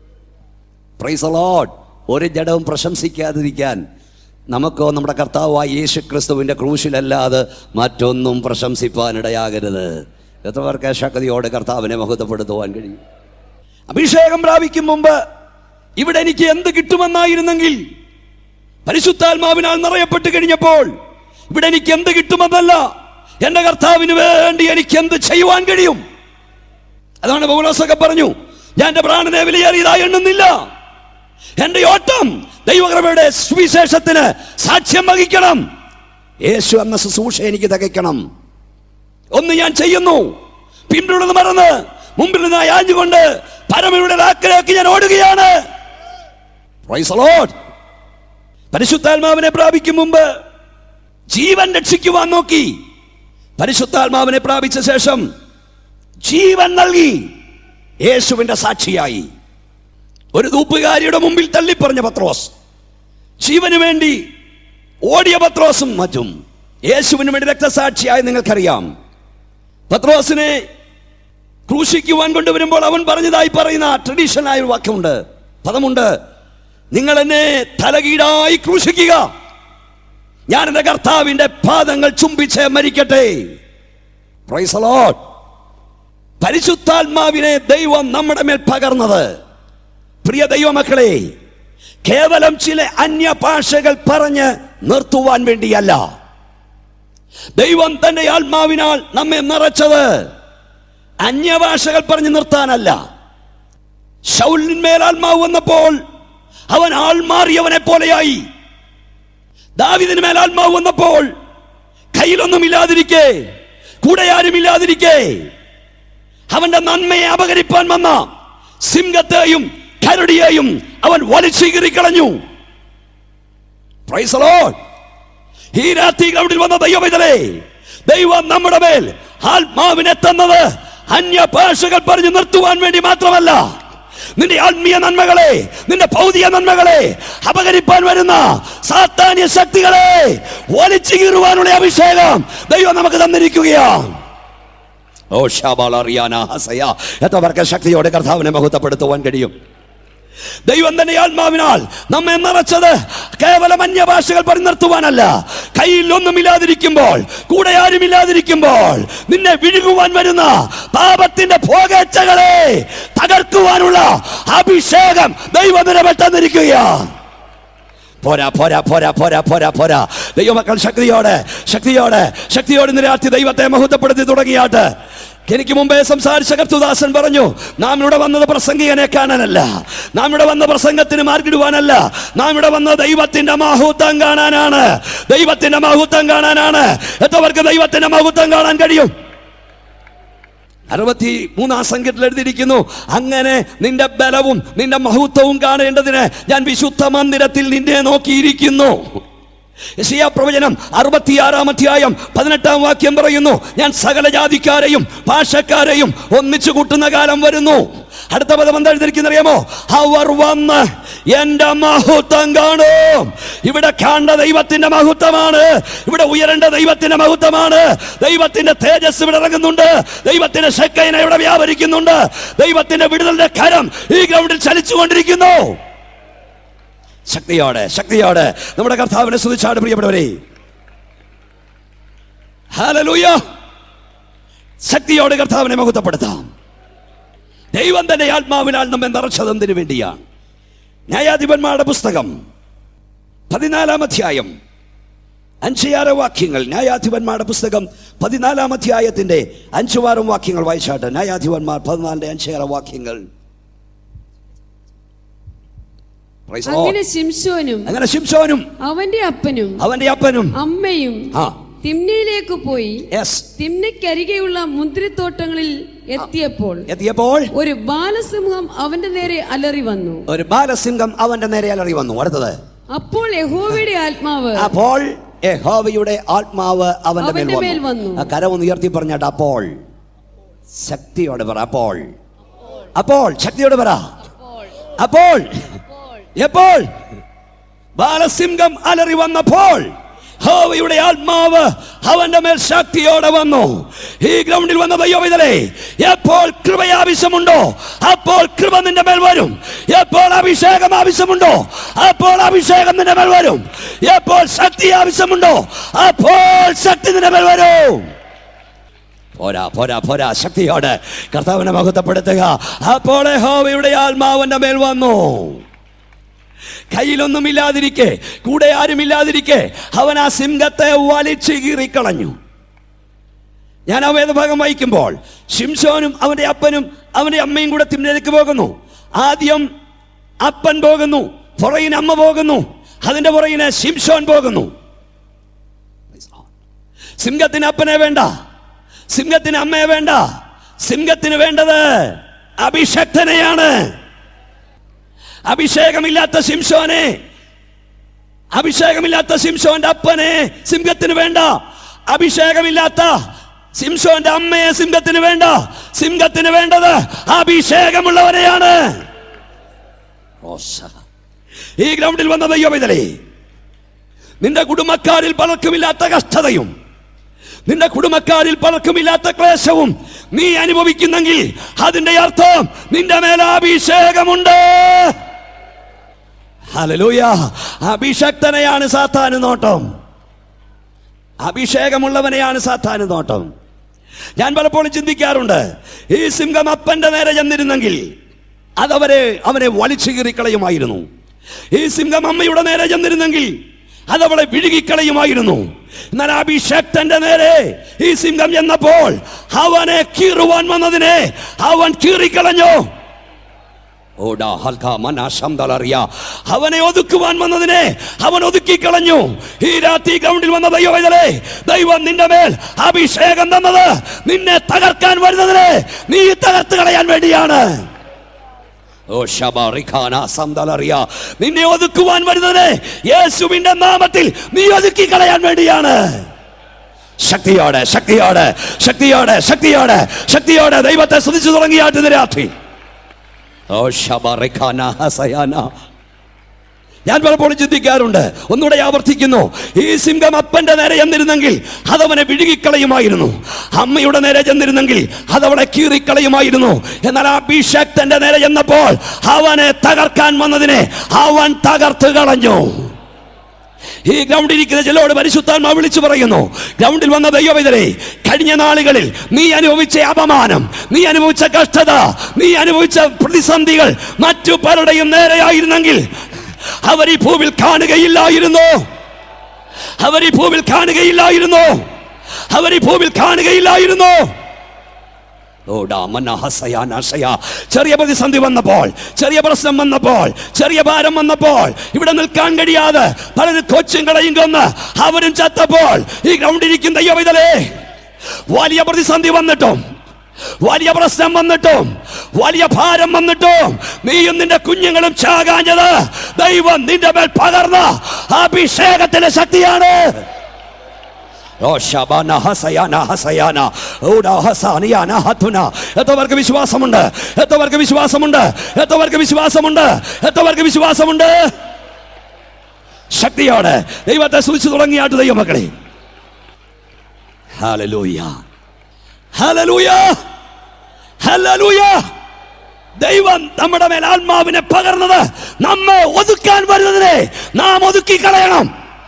പ്രൈസ് ലോഡ് ഒരു ജഡവും പ്രശംസിക്കാതിരിക്കാൻ നമുക്കോ നമ്മുടെ കർത്താവായ യേശു ക്രിസ്തുവിൻ്റെ ക്രൂശിലല്ലാതെ മറ്റൊന്നും പ്രശംസിപ്പാനിടയാകരുത് എത്ര പേർക്ക് ശക്തിയോടെ കർത്താവിനെ മഹത്വപ്പെടുത്തുവാൻ കഴിയും അഭിഷേകം പ്രാപിക്കും മുമ്പ് ഇവിടെ എനിക്ക് എന്ത് കിട്ടുമെന്നായിരുന്നെങ്കിൽ പരിശുദ്ധാത്മാവിനാൽ നിറയപ്പെട്ട് കഴിഞ്ഞപ്പോൾ ഇവിടെ എനിക്ക് എന്ത് കിട്ടുമെന്നല്ല എന്റെ കർത്താവിന് വേണ്ടി എനിക്ക് എന്ത് ചെയ്യുവാൻ കഴിയും അതാണ് പൗലോസൊക്കെ പറഞ്ഞു ഞാൻ എന്റെ പ്രാണനെ വിലയേറിയതായി എണ്ണുന്നില്ല എന്റെ ഓട്ടം ദൈവകൃപയുടെ സുവിശേഷത്തിന് സാക്ഷ്യം വഹിക്കണം യേശു എന്ന ശുശ്രൂഷ എനിക്ക് തികയ്ക്കണം ഒന്ന് ഞാൻ ചെയ്യുന്നു പിന്തുടർന്ന് മറന്ന് മുമ്പിൽ നിന്ന് ആഞ്ഞുകൊണ്ട് പരമയുടെ ലാക്കിലേക്ക് ഞാൻ ഓടുകയാണ് Praise the Lord. പരിശുദ്ധാത്മാവിനെ പ്രാപിക്കും മുമ്പ് ജീവൻ രക്ഷിക്കുവാൻ നോക്കി പരിശുദ്ധാത്മാവിനെ പ്രാപിച്ച ശേഷം ജീവൻ നൽകി യേശുവിന്റെ സാക്ഷിയായി ഒരു തൂപ്പുകാരിയുടെ മുമ്പിൽ തള്ളിപ്പറഞ്ഞ പത്രോസ് ജീവന് വേണ്ടി ഓടിയ പത്രോസും മറ്റും യേശുവിന് വേണ്ടി രക്തസാക്ഷിയായി നിങ്ങൾക്കറിയാം പത്രോസിനെ ക്രൂശിക്കുവാൻ കൊണ്ടുവരുമ്പോൾ അവൻ പറഞ്ഞതായി പറയുന്ന ട്രഡീഷണൽ ആയ ഒരു വാക്യമുണ്ട് പദമുണ്ട് നിങ്ങൾ എന്നെ തലകീടായി ക്രൂശിക്കുക ഞാൻ എന്റെ കർത്താവിന്റെ പാദങ്ങൾ ചുംബിച്ച് മരിക്കട്ടെ Praise the Lord. പരിശുദ്ധാത്മാവിനെ ദൈവം നമ്മുടെ മേൽ പകർന്നത് പ്രിയ ദൈവമക്കളെ കേവലം ചില അന്യഭാഷകൾ പറഞ്ഞ് നിർത്തുവാൻ വേണ്ടിയല്ല ദൈവം തന്റെ ആത്മാവിനാൽ നമ്മെ നിറച്ചത് അന്യഭാഷകൾ പറഞ്ഞ് നിർത്താനല്ല ശൗലിന്മേൽ ആത്മാവ് വന്നപ്പോൾ അവൻ ആൾമാറിയവനെ പോലെയായി ദാവിദിന് മേൽ ആത്മാവ് വന്നപ്പോൾ കയ്യിലൊന്നും ഇല്ലാതിരിക്കെ കൂടെ ആരും ഇല്ലാതിരിക്കെ അവന്റെ നന്മയെ അപകരിപ്പാൻ വന്ന സിംഹത്തെയും കരടിയെയും അവൻ വലിച്ചു കളഞ്ഞു Praise the Lord. ഈ രാത്രി ഗ്രൗണ്ടിൽ വന്ന ദൈവമിതലേ ദൈവം നമ്മുടെ മേൽ ആത്മാവിനെ തന്നത് അന്യ ഭാഷകൾ പറഞ്ഞു നിർത്തുവാൻ വേണ്ടി മാത്രമല്ല നിന്റെ ആത്മീയ നന്മകളെ നിന്റെ ഭൗതിക നന്മകളെ അപകരിപ്പാൻ വരുന്ന സാത്താന്യ ശക്തികളെ വലിച്ചു കീറുവാനുള്ള അഭിഷേകം ദൈവം നമുക്ക് തന്നിരിക്കുകയാണ് ഓ ഷാബാൽ അറിയാന ഹസയ എത്രവർക്ക് ശക്തിയോടെ കർത്താവിനെ മഹത്വപ്പെടുത്തുവാൻ കഴിയും ദൈവം തന്നെ ആത്മാവിനാൽ നമ്മെ നിറച്ചത് കേവലം അന്യഭാഷകൾ പരിനിർത്തുവാനല്ല കയ്യിൽ ഒന്നുമില്ലാതിരിക്കുമ്പോൾ കൂടെ ആരുമില്ലാതിരിക്കുമ്പോൾ നിന്നെ വിഴുകുവാൻ വരുന്ന പാപത്തിന്റെ പോകേച്ചകളെ തകർക്കുവാനുള്ള അഭിഷേകം ദൈവം നിന്നെ തന്നിരിക്കുകയാണ് പോരാ പോരാ പോരാ പോരാ പോരാ പോരാ ദൈവമക്കൾ ശക്തിയോടെ ശക്തിയോടെ ശക്തിയോടെ നിരാത്തി ദൈവത്തെ മഹത്വപ്പെടുത്തി തുടങ്ങിയാട്ട് എനിക്ക് മുമ്പേ സംസാരിച്ച കർത്തുദാസൻ പറഞ്ഞു നാം ഇവിടെ വന്നത് പ്രസംഗികനെ കാണാനല്ല നാം ഇവിടെ വന്ന പ്രസംഗത്തിന് മാർക്കിടുവാനല്ല നാം ഇവിടെ വന്നത് ദൈവത്തിന്റെ മഹത്വം കാണാനാണ് ദൈവത്തിന്റെ മഹത്വം കാണാനാണ് എത്രവർക്ക് ദൈവത്തിന്റെ മഹത്വം കാണാൻ കഴിയും അറുപത്തി മൂന്നാം സംഖ്യത്തിൽ എഴുതിയിരിക്കുന്നു അങ്ങനെ നിന്റെ ബലവും നിന്റെ മഹത്വവും കാണേണ്ടതിന് ഞാൻ വിശുദ്ധ മന്ദിരത്തിൽ നിന്നെ നോക്കിയിരിക്കുന്നു യശയാ പ്രവചനം അറുപത്തിയാറാം അധ്യായം പതിനെട്ടാം വാക്യം പറയുന്നു ഞാൻ സകല ജാതിക്കാരെയും ഭാഷക്കാരെയും ഒന്നിച്ചു കൂട്ടുന്ന കാലം വരുന്നു അടുത്ത പദം എന്താ എഴുതിയിരിക്കുന്നറിയാമോ അവർ വന്ന് എന്റെ മഹത്വം കാണും ഇവിടെ കാണേണ്ട ദൈവത്തിന്റെ മഹത്വമാണ് ഇവിടെ ഉയരേണ്ട ദൈവത്തിന്റെ മഹത്വമാണ് ദൈവത്തിന്റെ തേജസ് ഇവിടെ ഇറങ്ങുന്നുണ്ട് ദൈവത്തിന്റെ ശക്കൈന ഇവിടെ വ്യാപരിക്കുന്നുണ്ട് ദൈവത്തിന്റെ വിടുതലിന്റെ കരം ഈ ഗ്രൗണ്ടിൽ ചലിച്ചുകൊണ്ടിരിക്കുന്നു ശക്തിയോടെ ശക്തിയോടെ നമ്മുടെ കർത്താവിനെ സ്തുതിച്ചാട് പ്രിയപ്പെട്ടവരെ ഹല്ലേലൂയ ശക്തിയോടെ കർത്താവിനെ മഹത്വപ്പെടുത്താം ദൈവം തന്നെ ആത്മാവിനാൽ നമ്മെ നിറച്ചതെന്തിനു വേണ്ടിയാണ് ന്യായാധിപന്മാരുടെ പുസ്തകം പതിനാലാം അധ്യായം അഞ്ചാറ് വാക്യങ്ങൾ ന്യായാധിപന്മാരുടെ പുസ്തകം പതിനാലാം അധ്യായത്തിന്റെ അഞ്ചുവാറും വാക്യങ്ങൾ വായിച്ചാട്ട് ന്യായാധിപന്മാർ പതിനാലിന്റെ അഞ്ചേറെ വാക്യങ്ങൾ Praise the Lord. അങ്ങനെ ശിംശോനും അങ്ങനെ ശിംശോനും അവന്റെ അപ്പനും അവന്റെ അപ്പനും അമ്മയും ആ തിമ്നയിലേക്ക് പോയി യെസ് തിമ്നയ്ക്കരികെയുള്ള മുന്തിരിത്തോട്ടങ്ങളിൽ എത്തിയപ്പോൾ എത്തിയപ്പോൾ ഒരു ബാലസിംഹം അവന്റെ നേരെ അലറി വന്നു ഒരു ബാലസിംഹം അവന്റെ നേരെ അലറി വന്നു അടുത്തത് അപ്പോൾ യഹോവയുടെ ആത്മാവ് അപ്പോൾ യഹോവയുടെ ആത്മാവ് അവന്റെ മേൽ അവന്റെ മേൽ വന്നു വന്നു. ആ കരമൊന്ന് ഉയർത്തി പറഞ്ഞാട്ട് അപ്പോൾ ശക്തിയോടെ പറ അപ്പോൾ അപ്പോൾ ശക്തിയോടെ പറ അപ്പോൾ എപ്പോൾ ബാലസിംഹം അലറി വന്നപ്പോൾ ഹോവയുടെ ആത്മാവ് അവന്റെ മേൽ ശക്തിയോടെ വന്നു ഈ ഗ്രൗണ്ടിൽ വന്ന ദൈവവിതലേ എപ്പോൾ കൃപ ആവശ്യമുണ്ടോ അപ്പോൾ കൃപ നിന്റെ മേൽ വരും എപ്പോൾ അഭിഷേകം ആവശ്യമുണ്ടോ അപ്പോൾ അഭിഷേകം നിന്റെ മേൽ വരും എപ്പോൾ ശക്തി ആവശ്യമുണ്ടോ അപ്പോൾ ശക്തി നിന്റെ മേൽ വരും പോരാ പോരാ പോരാ ശക്തിയോടെ കർത്താവിനെ മഹത്വപ്പെടുത്തുക അപ്പോൾ ഹോവയുടെ ആത്മാവിന്റെ മേൽ വന്നു കയ്യിലൊന്നുമില്ലാതിരിക്കെ കൂടെ ആരുമില്ലാതിരിക്കെ അവൻ ആ സിംഹത്തെ വലിച്ചു കീറിക്കളഞ്ഞു ഞാൻ ആ വേദഭാഗം വായിക്കുമ്പോൾ ശിംശോനും അവന്റെ അപ്പനും അവന്റെ അമ്മയും കൂടെ തിമ്മിലേക്ക് പോകുന്നു ആദ്യം അപ്പൻ പോകുന്നു പുറകിന് അമ്മ പോകുന്നു അതിന്റെ പുറകിന് ശിംശോൻ പോകുന്നു സിംഹത്തിന് അപ്പനെ വേണ്ട സിംഹത്തിന് അമ്മയെ വേണ്ട സിംഹത്തിന് വേണ്ടത് അഭിഷക്തനെയാണ് അഭിഷേകമില്ലാത്ത ശിംശോനെ അഭിഷേകമില്ലാത്ത ശിംശോന്റെ അപ്പനെ സിംഹത്തിന് വേണ്ട അഭിഷേകമില്ലാത്ത സിംശോന്റെ അമ്മയെ സിംഹത്തിന് വേണ്ട സിംഹത്തിന് വേണ്ടത് അഭിഷേകമുള്ളവരെയാണ് റോസ. ഈ ഗ്രൗണ്ടിൽ വന്ന ദൈവവിതലേ നിന്റെ കുടുംബക്കാരിൽ പലർക്കുമില്ലാത്ത കഷ്ടതയും നിന്റെ കുടുംബക്കാരിൽ പലർക്കുമില്ലാത്ത ക്ലേശവും നീ അനുഭവിക്കുന്നെങ്കിൽ അതിന്റെ അർത്ഥം നിന്റെ മേൽ അഭിഷേകമുണ്ട് ഹല്ലേലൂയ അഭിഷക്തനെയാണ് സാത്താന് നോട്ടം അഭിഷേകമുള്ളവനെയാണ് സാത്താന് നോട്ടം ഞാൻ പലപ്പോഴും ചിന്തിക്കാറുണ്ട് ഈ സിംഹം അപ്പന്റെ നേരെ ചെന്നിരുന്നെങ്കിൽ അതവരെ അവനെ വലിച്ചു കീറിക്കളയുമായിരുന്നു ഈ സിംഹം അമ്മയുടെ നേരെ ചെന്നിരുന്നെങ്കിൽ അതവളെ വിഴുകിക്കളയുമായിരുന്നു എന്നാൽ അഭിഷക്തന്റെ നേരെ ഈ സിംഹം ചെന്നപ്പോൾ അവനെ കീറുവാൻ വന്നതിനെ അവൻ കീറിക്കളഞ്ഞു ഓടാ ഹൽക്ക മന ശംദലറിയ. അവനെ ഒതുക്കുവാൻ വന്നതിനെ അവൻ ഒതുക്കി കളഞ്ഞു ഈ രാത്രി ഗ്രൗണ്ടിൽ വന്ന ദൈവവേദലേ ദൈവം നിന്റെ മേൽ അഭിഷേകം തന്നത് നിന്നെ തകർക്കാൻ വരുന്നതിനെ നീ തകർത്ത് കളയാൻ വേണ്ടിയാണ് ഓ ശബറിഖാന സംദലറിയ നിന്നെ ഒതുക്കുവാൻ വരുന്നതിനെ യേശുവിന്റെ നാമത്തിൽ നീ ഒതുക്കി കളയാൻ വേണ്ടിയാണ് ശക്തിയോടെ ശക്തിയോടെ ശക്തിയോടെ ശക്തിയോടെ ശക്തിയോടെ ദൈവത്തെ സ്തുതിച്ചു തുടങ്ങിയാട്ട് ഇന്ന് രാത്രി ഓ ശബറിഖാന ഹസയാന ഞാൻ പലപ്പോഴും ചിന്തിക്കാറുണ്ട് ഒന്നുകൂടെ ആവർത്തിക്കുന്നു ഈ സിംഹം അപ്പന്റെ നേരെ ചെന്നിരുന്നെങ്കിൽ അതവനെ വിഴുകിക്കളയുമായിരുന്നു അമ്മയുടെ നേരെ ചെന്നിരുന്നെങ്കിൽ അതവളെ കീറിക്കളയുമായിരുന്നു എന്നാൽ ആ അഭിഷക്തന്റെ നേരെ ചെന്നപ്പോൾ അവനെ തകർക്കാൻ വന്നതിനെ അവൻ തകർത്ത് കളഞ്ഞു ഈ ഗ്രൗണ്ടിൽ ഇരിക്കുന്ന ചിലരോട് പരിശുദ്ധാത്മാ വിളിച്ചു പറയുന്നു ഗ്രൗണ്ടിൽ വന്ന ദൈവവിതരെ കഴിഞ്ഞ നാളുകളിൽ നീ അനുഭവിച്ച അപമാനം നീ അനുഭവിച്ച കഷ്ടത നീ അനുഭവിച്ച പ്രതിസന്ധികൾ മറ്റു പലരുടെയും നേരെയായിരുന്നെങ്കിൽ അവർ ഈ ഭൂവിൽ കാണുകയില്ലായിരുന്നു അവർ ഈ ഭൂവിൽ കാണുകയില്ലായിരുന്നു അവർ ഈ ഭൂവിൽ കാണുകയില്ലായിരുന്നു ഓടാ മനഹസയാനാശയ. ചെറിയ പ്രതിസന്ധി വന്നപ്പോൾ ചെറിയ പ്രശ്നം വന്നപ്പോൾ ചെറിയ ഭാരം വന്നപ്പോൾ ഇവിടെ നിൽക്കാൻ കഴിയാതെ പലരും കൊച്ചും കളയും കൊന്ന് അവരും ചത്തപ്പോൾ ഈ ഗ്രൗണ്ടിരിക്കുന്ന ദൈവവിതലേ വലിയ പ്രതിസന്ധി വന്നിട്ടും വലിയ പ്രശ്നം വന്നിട്ടും വലിയ ഭാരം വന്നിട്ടും നീയും നിന്റെ കുഞ്ഞുങ്ങളും ചാകാഞ്ഞത് ദൈവം നിന്റെ മേൽ പകർന്ന അഭിഷേകത്തിന്റെ ശക്തിയാണ് ഓ ശബാന ഹസയാന ഹസയാന ഊടാ ഹസാനിയാന ഹത്തുന എത്രവർക്ക് വിശ്വാസമുണ്ട് എത്രവർക്ക് വിശ്വാസമുണ്ട് എത്രവർക്ക് വിശ്വാസമുണ്ട് എത്രവർക്ക് വിശ്വാസമുണ്ട് ശക്തിയോടെ ദൈവത്തെ സൂചിച്ചു തുടങ്ങിയാട്ട് ദൈവമക്കളെ ഹല്ലേലൂയ ഹല്ലേലൂയ ഹല്ലേലൂയ ദൈവം നമ്മുടെ മേൽ ആത്മാവിനെ പകർന്നത് നമ്മെ ഒതുക്കാൻ വരുന്നതിനെ നാം ഒതുക്കി കളയണം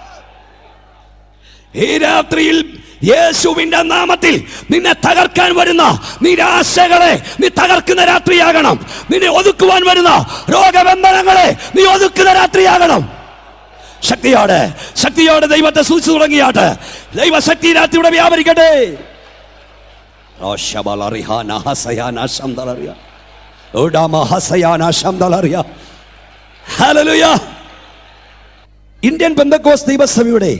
ഈ രാത്രിയിൽ യേശുവിന്റെ നാമത്തിൽ നിന്നെ തകർക്കാൻ വരുന്ന നിരാശകളെ നീ തകർക്കുന്ന രാത്രിയാകണം നിന്നെ ഒതുക്കുവാൻ വരുന്ന രോഗബന്ധനങ്ങളെ നീ ഒതുക്കുന്ന രാത്രിയാകണം ശക്തിയോടെ ശക്തിയോടെ ദൈവത്തെ സൂചിച്ചു തുടങ്ങിയാട്ട് ദൈവശക്തി രാത്രിയുടെ വ്യാപരിക്കട്ടെ റോഷബലറിഹാന ഹസയാന ശംദലറിയ. ഓടാമ ഹസയാന ശംദലറിയ. ഹല്ലേലൂയ. ഇന്ത്യൻ പെന്തക്കോസ് ദൈവസഭയുടെ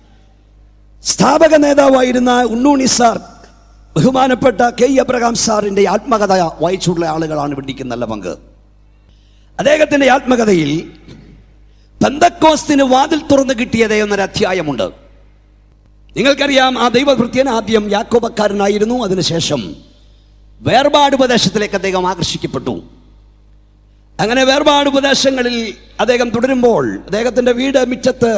സ്ഥാപക നേതാവായിരുന്ന ഉണ്ണൂണി സാർ ബഹുമാനപ്പെട്ട കെ അബ്രഹാം സാറിന്റെ ആത്മകഥ വായിച്ചുള്ള ആളുകളാണ് ഇവിടെ നല്ല പങ്ക് അദ്ദേഹത്തിന്റെ ആത്മകഥയിൽ പെന്തക്കോസ്തിന് വാതിൽ തുറന്നു കിട്ടിയതേ എന്നൊരു അധ്യായമുണ്ട് നിങ്ങൾക്കറിയാം ആ ദൈവഭൃത്യൻ ആദ്യം യാക്കോബക്കാരനായിരുന്നു അതിനുശേഷം വേർപാട് ഉപദേശത്തിലേക്ക് അദ്ദേഹം ആകർഷിക്കപ്പെട്ടു അങ്ങനെ വേർപാട് ഉപദേശങ്ങളിൽ അദ്ദേഹം തുടരുമ്പോൾ അദ്ദേഹത്തിന്റെ വീട് മിറ്റത്ത്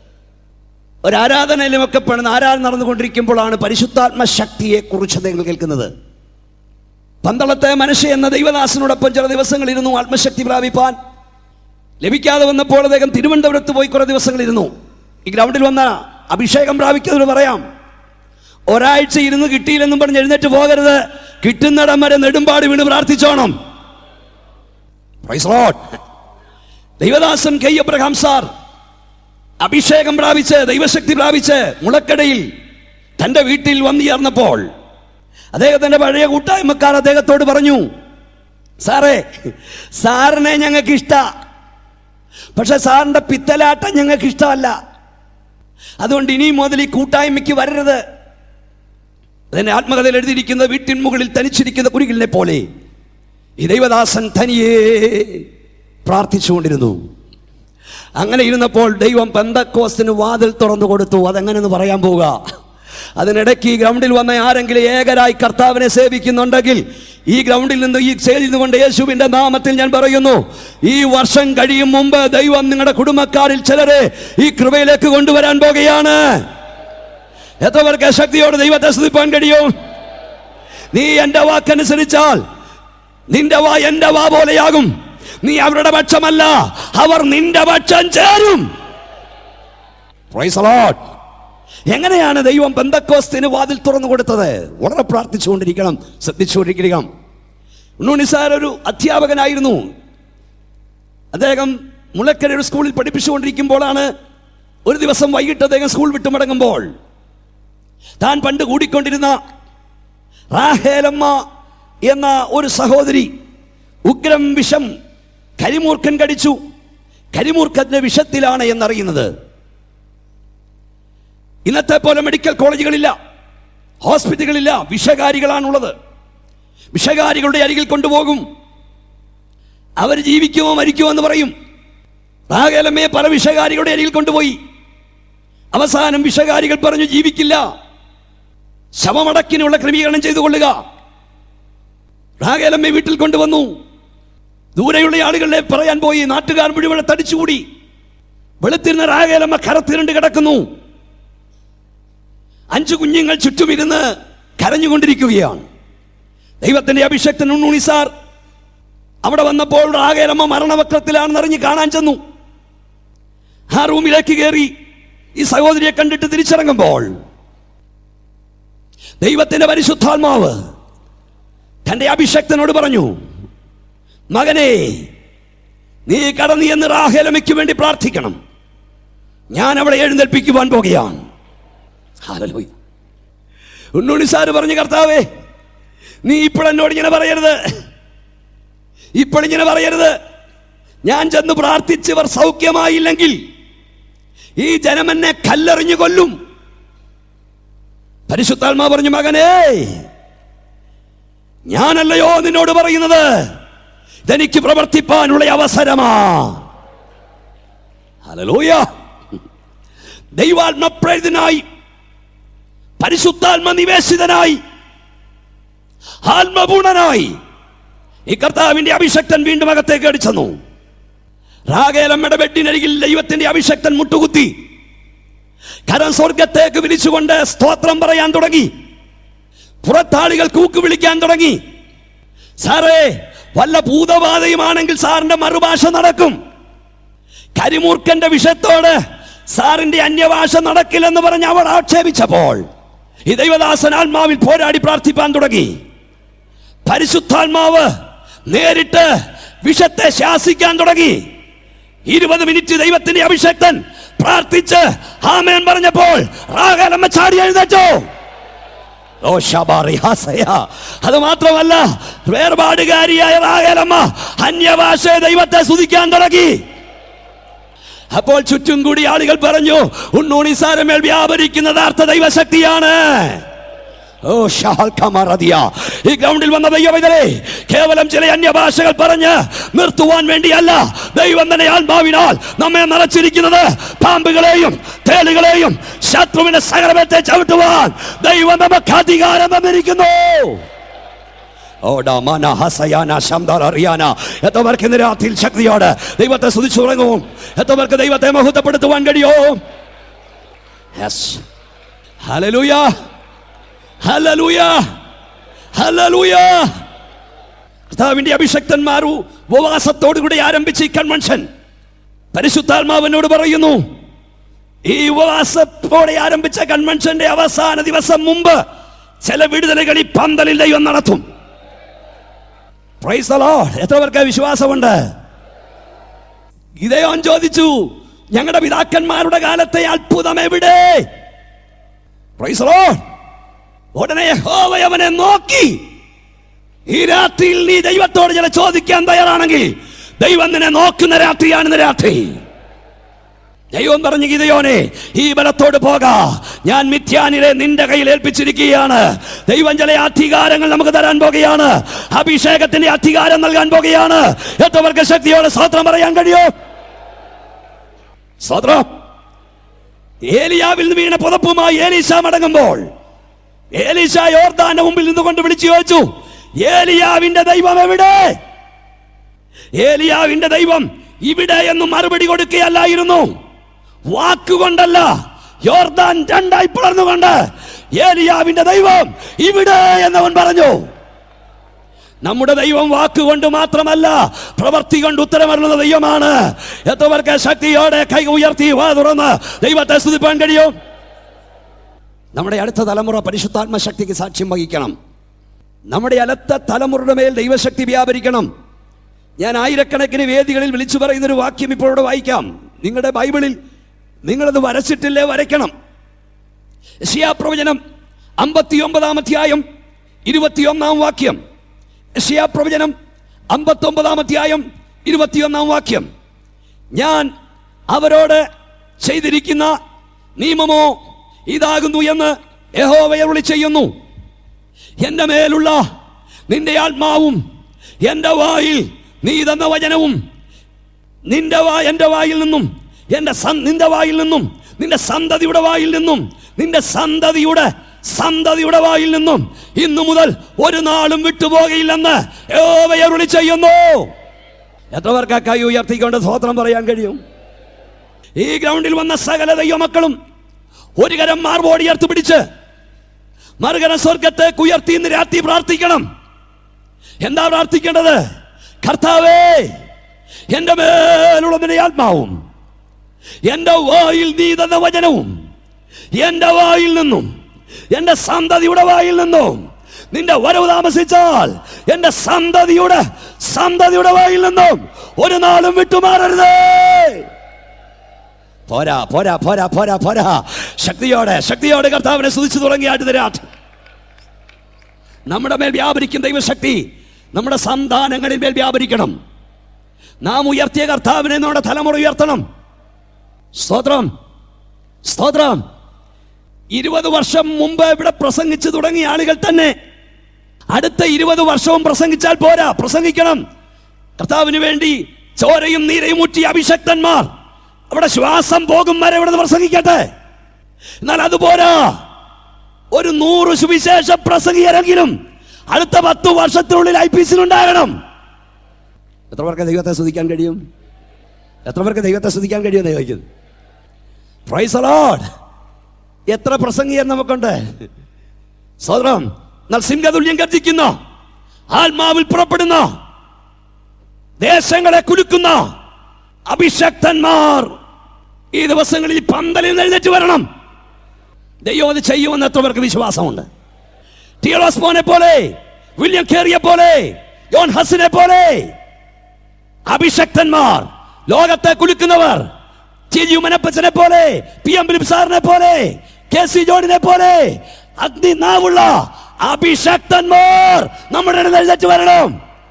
ഒരു ആരാധനയിലുമൊക്കെ പെടുന്ന ആരാധന നടന്നുകൊണ്ടിരിക്കുമ്പോഴാണ് പരിശുദ്ധാത്മ ശക്തിയെ കുറിച്ച് അദ്ദേഹം കേൾക്കുന്നത് പന്തളത്തെ മനുഷ്യ എന്ന ദൈവദാസനോടൊപ്പം ചില ദിവസങ്ങൾ ഇരുന്നു ആത്മശക്തി പ്രാപിപ്പാൻ ലഭിക്കാതെ വന്നപ്പോൾ അദ്ദേഹം തിരുവനന്തപുരത്ത് പോയി കുറെ ദിവസങ്ങൾ ഇരുന്നു ഈ ഗ്രൗണ്ടിൽ വന്ന അഭിഷേകം പ്രാപിക്കുന്നതിന് പറയാം ഒരാഴ്ച ഇരുന്ന് കിട്ടിയില്ലെന്നും പറഞ്ഞ് എഴുന്നേറ്റ് പോകരുത് കിട്ടുന്നിടം വരെ നെടുമ്പാട് വീണ് പ്രാർത്ഥിച്ചോണം Praise the Lord. ദൈവദാസൻ കെ അബ്രഹാം സാർ അഭിഷേകം പ്രാപിച്ച് ദൈവശക്തി പ്രാപിച്ച് മുളക്കടയിൽ തന്റെ വീട്ടിൽ വന്നു ചേർന്നപ്പോൾ അദ്ദേഹത്തിന്റെ പഴയ കൂട്ടായ്മക്കാർ അദ്ദേഹത്തോട് പറഞ്ഞു സാറേ സാറിനെ ഞങ്ങൾക്ക് ഇഷ്ട പക്ഷെ സാറിന്റെ പിത്തലാട്ടം ഞങ്ങൾക്ക് ഇഷ്ടമല്ല അതുകൊണ്ട് ഇനി മുതൽ ഈ കൂട്ടായ്മയ്ക്ക് വരരുത് അതിന്റെ ആത്മകഥയിൽ എഴുതിയിരിക്കുന്ന വീട്ടിൻ മുകളിൽ തനിച്ചിരിക്കുന്ന കുരുകിലിനെ പോലെ ഈ ദൈവദാസൻ തനിയേ പ്രാർത്ഥിച്ചുകൊണ്ടിരുന്നു അങ്ങനെ ഇരുന്നപ്പോൾ ദൈവം പെന്തക്കോസ്തിന് വാതിൽ തുറന്നു കൊടുത്തു അതെങ്ങനെന്ന് പറയാൻ പോവുക അതിനിടയ്ക്ക് ഈ ഗ്രൗണ്ടിൽ വന്ന ആരെങ്കിലും ഏകരായി കർത്താവിനെ സേവിക്കുന്നുണ്ടെങ്കിൽ ഈ ഗ്രൗണ്ടിൽ നിന്ന് ഈ സ്റ്റേജിൽ കൊണ്ട് യേശുവിന്റെ നാമത്തിൽ ഞാൻ പറയുന്നു ഈ വർഷം കഴിയും മുമ്പ് ദൈവം നിങ്ങളുടെ കുടുംബക്കാരിൽ ചിലരെ ഈ കൃപയിലേക്ക് കൊണ്ടുവരാൻ പോകുകയാണ് എത്ര പേർക്ക് ശക്തിയോട് ദൈവത്തെ സ്തുതിപ്പാൻ കഴിയും നീ എന്റെ വാക്കനുസരിച്ചാൽ നിന്റെ വാ എന്റെ വാ പോലെയാകും നീ അവരുടെ പക്ഷമല്ല അവർ നിന്റെ പക്ഷം ചേരും Praise the Lord. എങ്ങനെയാണ് ദൈവം ബന്ധക്കോസ്തിന് വാതിൽ തുറന്നു കൊടുത്തത് വളരെ പ്രാർത്ഥിച്ചുകൊണ്ടിരിക്കണം ശ്രദ്ധിച്ചുകൊണ്ടിരിക്കണം ഉണ്ണുണ്ണി സാർ ഒരു അധ്യാപകനായിരുന്നു അദ്ദേഹം മുളക്കര ഒരു സ്കൂളിൽ പഠിപ്പിച്ചുകൊണ്ടിരിക്കുമ്പോഴാണ് ഒരു ദിവസം വൈകിട്ട് അദ്ദേഹം സ്കൂൾ വിട്ടു മടങ്ങുമ്പോൾ താൻ പണ്ട് കൂടിക്കൊണ്ടിരുന്ന റാഹേലമ്മ എന്ന ഒരു സഹോദരി ഉഗ്രം വിഷം കരിമൂർഖൻ കടിച്ചു കരിമൂർഖന്റെ വിഷത്തിലാണ് എന്നറിയുന്നത് ഇന്നത്തെ പോലെ മെഡിക്കൽ കോളേജുകളില്ല ഹോസ്പിറ്റലുകളില്ല വിഷകാരികളാണുള്ളത് വിഷകാരികളുടെ അരികിൽ കൊണ്ടുപോകും അവർ ജീവിക്കുമോ മരിക്കുമോ എന്ന് പറയും റാഹേലമ്മയെ പല വിഷകാരികളുടെ അരികിൽ കൊണ്ടുപോയി അവസാനം വിഷകാരികൾ പറഞ്ഞു ജീവിക്കില്ല ശവമടക്കിനുള്ള ക്രമീകരണം ചെയ്തു കൊള്ളുക റാഹേലമ്മയെ വീട്ടിൽ കൊണ്ടുവന്നു ദൂരെയുള്ള ആളുകളെ പറയാൻ പോയി നാട്ടുകാർ മുഴുവൻ തടിച്ചുകൂടി വെളുത്തിരുന്ന രാഗേലമ്മ കരത്തിരണ്ട് കിടക്കുന്നു അഞ്ചു കുഞ്ഞുങ്ങൾ ചുറ്റുമിരുന്ന് കരഞ്ഞുകൊണ്ടിരിക്കുകയാണ് ദൈവത്തിന്റെ അഭിഷക്തൻ ഉണ്ണുണി സാർ അവിടെ വന്നപ്പോൾ രാഗേലമ്മ മരണവക്രത്തിലാണെന്ന് അറിഞ്ഞ് കാണാൻ ചെന്നു ആ റൂമിലേക്ക് കയറി ഈ സഹോദരിയെ കണ്ടിട്ട് തിരിച്ചിറങ്ങുമ്പോൾ ദൈവത്തിന്റെ പരിശുദ്ധാത്മാവ് തന്റെ അഭിഷക്തനോട് പറഞ്ഞു മകനെ നീ കടന്നു എന്ന് റാഹേലമയ്ക്ക് വേണ്ടി പ്രാർത്ഥിക്കണം ഞാൻ അവളെ എഴുന്നേൽപ്പിക്കുവാൻ പോകുകയാണ് ഹല്ലേലൂയ. ഉണ്ണുണ്ണി സാറ് പറഞ്ഞു കർത്താവേ നീ ഇപ്പോൾ എന്നോട് ഇങ്ങനെ പറയരുത് ഇപ്പോൾ ഇങ്ങനെ പറയരുത് ഞാൻ ചെന്ന് പ്രാർത്ഥിച്ചവർ സൗഖ്യമായില്ലെങ്കിൽ ഈ ജനം എന്നെ കല്ലെറിഞ്ഞു കൊല്ലും പരിശുദ്ധാത്മാ പറഞ്ഞു മകനേ ഞാനല്ലയോ നിന്നോട് പറയുന്നത് ഇതെനിക്ക് പ്രവർത്തിപ്പാനുള്ള അവസരമാ ഹല്ലേലൂയ ദൈവാത്മപ്രേരിതനായി പരിശുദ്ധാത്മ നിവേശിതനായി ആത്മപൂർണനായി ഈ കർത്താവിന്റെ അഭിഷക്തൻ വീണ്ടും അകത്തേക്ക് അടിച്ചെന്നു റാഗേലമ്മയുടെ ബെഡിനരികിൽ ദൈവത്തിന്റെ അഭിഷക്തൻ മുട്ടുകുത്തി കരം സ്വർഗത്തേക്ക് വിളിച്ചുകൊണ്ട് സ്തോത്രം പറയാൻ തുടങ്ങി പുറത്താളികൾ കൂക്ക് വിളിക്കാൻ തുടങ്ങി സാറേ വല്ല ഭൂതബാധയുമാണെങ്കിൽ സാറിന്റെ മറുഭാഷ നടക്കും കരിമൂർഖന്റെ വിഷയത്തോട് സാറിന്റെ അന്യഭാഷ നടക്കില്ലെന്ന് പറഞ്ഞ് അവൾ ആക്ഷേപിച്ചപ്പോൾ ഈ ദൈവദാസൻ ആത്മാവിൽ പോരാടി പ്രാർത്ഥിപ്പാൻ തുടങ്ങി പരിശുദ്ധാത്മാവ് നേരിട്ട് വിഷത്തെ ശാസിക്കാൻ തുടങ്ങി ഇരുപത് മിനിറ്റ് ദൈവത്തിന്റെ അഭിഷക്തൻ പ്രാർത്ഥിച്ച് ആമേൻ പറഞ്ഞപ്പോൾ റാഗലമ്മ ചാടി എഴുന്നേറ്റോ ഓ ശബാറി ഹസയ അത് മാത്രമല്ല വേർപാടുകാരിയായ റാഗലമ്മ അന്യഭാഷ ദൈവത്തെ സ്തുതിക്കാൻ തുടങ്ങി അപ്പോൾ ചുറ്റും കൂടി ആളുകൾ പറഞ്ഞു ഉണ്ണൂണി സാരമേൽ വ്യാപരിക്കുന്ന യഥാർത്ഥ ദൈവശക്തിയാണ് ഓ ഷാൽ കമറദിയ. ഈ ഗ്രൗണ്ടിൽ വന്ന ദൈവവിതരെ കേവലം ചില അന്യഭാഷകൾ പറഞ്ഞ് നിർത്തുവാൻ വേണ്ടിയല്ല ദൈവം തന്നെ ആത്മാവിനാൽ നമ്മെ നിറച്ചിരിക്കുന്നത് പാമ്പുകളെയും തേലുകളെയും ശത്രുവിന്റെ സകലത്തെ ചവിട്ടുവാൻ ദൈവം നമുക്ക് അധികാരം തന്നിരിക്കുന്നു ഓടാ മന ഹസയാന ശംദാർ അറിയാന എത്തവർക്ക് ഇന്ന് രാത്രിയിൽ ശക്തിയോട് ദൈവത്തെ സ്തുതിച്ചു തുടങ്ങും എത്തവർക്ക് ദൈവത്തെ മഹത്വപ്പെടുത്തുവാൻ കഴിയോ യെസ് ഹല്ലേലൂയ ഹല്ലേലൂയ ഹല്ലേലൂയ കർത്താവിന്റെ അഭിഷക്തന്മാരു ഉപവാസത്തോടു കൂടി ആരംഭിച്ച ഈ കൺവെൻഷൻ പരിശുദ്ധാത്മാവിനോട് പറയുന്നു ഈ ഉപവാസത്തോടെ ആരംഭിച്ച കൺവെൻഷന്റെ അവസാന ദിവസം മുമ്പ് ചില വിടുതലുകൾ ഈ പന്തലിൽ ദൈവം നടത്തും Praise the Lord. എത്ര പേർക്ക് വിശ്വാസമുണ്ട് ഗിദയോൻ ചോദിച്ചു ഞങ്ങളുടെ പിതാക്കന്മാരുടെ കാലത്തെ അത്ഭുതം എവിടെ Praise the Lord. ഉടനെ യഹോവ അവനെ നോക്കി ഈ രാത്രിയിൽ നീ ദൈവത്തോട് ചില ചോദിക്കാൻ തയ്യാറാണെങ്കിൽ ദൈവം നിന്നെ നോക്കുന്ന രാത്രിയാണ് ഇന്ന് രാത്രി ദൈവം പറഞ്ഞു ഗീതയോനെ ഈ ബലത്തോട് പോക ഞാൻ മിഥ്യാനിലെ നിന്റെ കയ്യിൽ ഏൽപ്പിച്ചിരിക്കുകയാണ് ദൈവം ചില അധികാരങ്ങൾ നമുക്ക് തരാൻ പോകുകയാണ് അഭിഷേകത്തിന്റെ അധികാരം നൽകാൻ പോകുകയാണ് എത്രവർക്ക് ശക്തിയോടെ സ്വത്രം പറയാൻ കഴിയോ സ്വത്രം ഏലിയാവിൽ നിന്ന് വീണ പുതപ്പുമായി ഏലീശ മടങ്ങുമ്പോൾ ഏലീശ യോർദാന്റെ മുമ്പിൽ നിന്നുകൊണ്ട് വിളിച്ചു ചോദിച്ചു ഏലിയാവിന്റെ ദൈവം എവിടെ ഏലിയാവിന്റെ ദൈവം ഇവിടെ എന്ന് മറുപടി കൊടുക്കുകയല്ലായിരുന്നു വാക്കുകൊണ്ടല്ല യോർദാൻ രണ്ടായി പിളർന്നുകൊണ്ട് ഏലിയാവിന്റെ ദൈവം ഇവിടെ എന്നവൻ പറഞ്ഞു നമ്മുടെ ദൈവം വാക്കുകൊണ്ട് മാത്രമല്ല പ്രവർത്തി കൊണ്ട് ഉത്തരമരുന്ന ദൈവമാണ് എത്രവർക്ക് ശക്തിയോടെ കൈ ഉയർത്തി വാ തുറന്ന് ദൈവത്തെ സ്തുതിപ്പാൻ കഴിയും നമ്മുടെ അടുത്ത തലമുറ പരിശുദ്ധാത്മ ശക്തിക്ക് സാക്ഷ്യം വഹിക്കണം നമ്മുടെ അടുത്ത തലമുറയുടെ മേൽ ദൈവശക്തി വ്യാപരിക്കണം ഞാൻ ആയിരക്കണക്കിന് വേദികളിൽ വിളിച്ചു പറയുന്ന ഒരു വാക്യം ഇപ്പോൾ ഇവിടെ വായിക്കാം നിങ്ങളുടെ ബൈബിളിൽ നിങ്ങളത് വരച്ചിട്ടില്ലേ വരയ്ക്കണം യശയാ പ്രവചനം അമ്പത്തി ഒമ്പതാം അധ്യായം ഇരുപത്തിയൊന്നാം വാക്യം യശയാ പ്രവചനം അമ്പത്തി ഒമ്പതാം അധ്യായം ഇരുപത്തിയൊന്നാം വാക്യം ഞാൻ അവരോട് ചെയ്തിരിക്കുന്ന നിയമമോ ഇതാകുന്നു എന്ന് യഹോവയരുളി ചെയ്യുന്നു എന്റെ മേലുള്ള നിന്റെ ആത്മാവും എന്റെ വായിൽ നീ തന്ന വചനവും നിന്റെ വാ എന്റെ വായിൽ നിന്നും എന്റെ സൻ- നിന്റെ വായിൽ നിന്നും നിന്റെ സന്തതിയുടെ വായിൽ നിന്നും നിന്റെ സന്തതിയുടെ സന്തതിയുടെ വായിൽ നിന്നും ഇന്നു മുതൽ ഒരു നാളും വിട്ടുപോകയില്ലെന്ന് യഹോവ അരുളി ചെയ്യുന്നു എത്ര പേർക്ക് കൈ ഉയർത്തിക്കൊണ്ട് സ്വോത്രം പറയാൻ കഴിയും ഈ ഗ്രൗണ്ടിൽ വന്ന സകല ദൈവമക്കളും ഒരു കരം മാർബോട് ഉയർത്തി പിടിച്ച് മറുകരം സ്വർഗത്തേക്ക് ഉയർത്തി ഇന്ന് രാത്രി പ്രാർത്ഥിക്കണം എന്താ പ്രാർത്ഥിക്കേണ്ടത് കർത്താവേ എന്റെ മേലുള്ള നിന്റെ ആത്മാവും എന്റെ വായിൽ നീ തന്ന വചനവും എന്റെ വായിൽ നിന്നും എന്റെ സന്തതിയുടെ വായിൽ നിന്നും നിന്റെ വരവ് താമസിച്ചാൽ എന്റെ സന്തതിയുടെ സന്തതിയുടെ വായിൽ നിന്നും ഒരു നാളും വിട്ടുമാറരുതേ പോരാ പോരാ പോരാ പോരാ പോരാ ശക്തിയോടെ ശക്തിയോടെ കർത്താവിനെ സ്തുതിച്ചു തുടങ്ങിയാട്ട് തരാട്ട് നമ്മുടെ മേൽ വ്യാപരിക്കും ദൈവശക്തി നമ്മുടെ സന്താനങ്ങളിൽ മേൽ വ്യാപരിക്കണം നാം ഉയർത്തിയ കർത്താവിനെ നമ്മുടെ തലമുറ ഉയർത്തണം സ്തോത്രം സ്തോത്രം ഇരുപത് വർഷം മുമ്പ് ഇവിടെ പ്രസംഗിച്ചു തുടങ്ങിയ ആളുകൾ തന്നെ അടുത്ത ഇരുപത് വർഷവും പ്രസംഗിച്ചാൽ പോരാ പ്രസംഗിക്കണം കർത്താവിന് വേണ്ടി ചോരയും നീരയും ഊറ്റിയ അഭിഷക്തന്മാർ അവിടെ ശ്വാസം പോകും വരെ ഇവിടെ നിന്ന് പ്രസംഗിക്കട്ടെ എന്നാൽ അതുപോരാ ഒരു നൂറ് സുവിശേഷ പ്രസംഗിയരെങ്കിലും അടുത്ത പത്ത് വർഷത്തിനുള്ളിൽ ഐ പി ഉണ്ടാകണം എത്ര പേർക്ക് ദൈവത്തെ സ്തുതിക്കാൻ കഴിയും എത്ര പേർക്ക് ദൈവത്തെ സ്തുതിക്കാൻ കഴിയും ദൈവം പ്രൈസ് അലോഡ് എത്ര പ്രസംഗിയൻ നമുക്കുണ്ട് സോദരം എന്നാൽ സിംഹതുല്യം ഗർജിക്കുന്ന ആത്മാവിൽ പുറപ്പെടുന്ന ദേശങ്ങളെ കുലുക്കുന്ന അഭിഷക്തന്മാർ ഈ ദിവസങ്ങളിൽ പന്തലിൽ നിന്ന് എഴുന്നേറ്റ് വരണം ദൈവം അത് ചെയ്യുമെന്ന് എത്ര പേർക്ക് വിശ്വാസമുണ്ട് ടിയലോസ്മോനെ പോലെ വില്യം കേറിയെ പോലെ യോൺ ഹസിനെ പോലെ അഭിഷക്തന്മാർ ലോകത്തെ കുലുക്കുന്നവർ ചിജു മനപ്പച്ചനെ പോലെ പി എം ഫിലിപ്പ് സാറിനെ പോലെ കെ സി ജോണിനെ പോലെ അഗ്നി നാവുള്ള അഭിഷക്തന്മാർ നമ്മുടെ ഇടയിൽ എഴുന്നേറ്റ് വരണം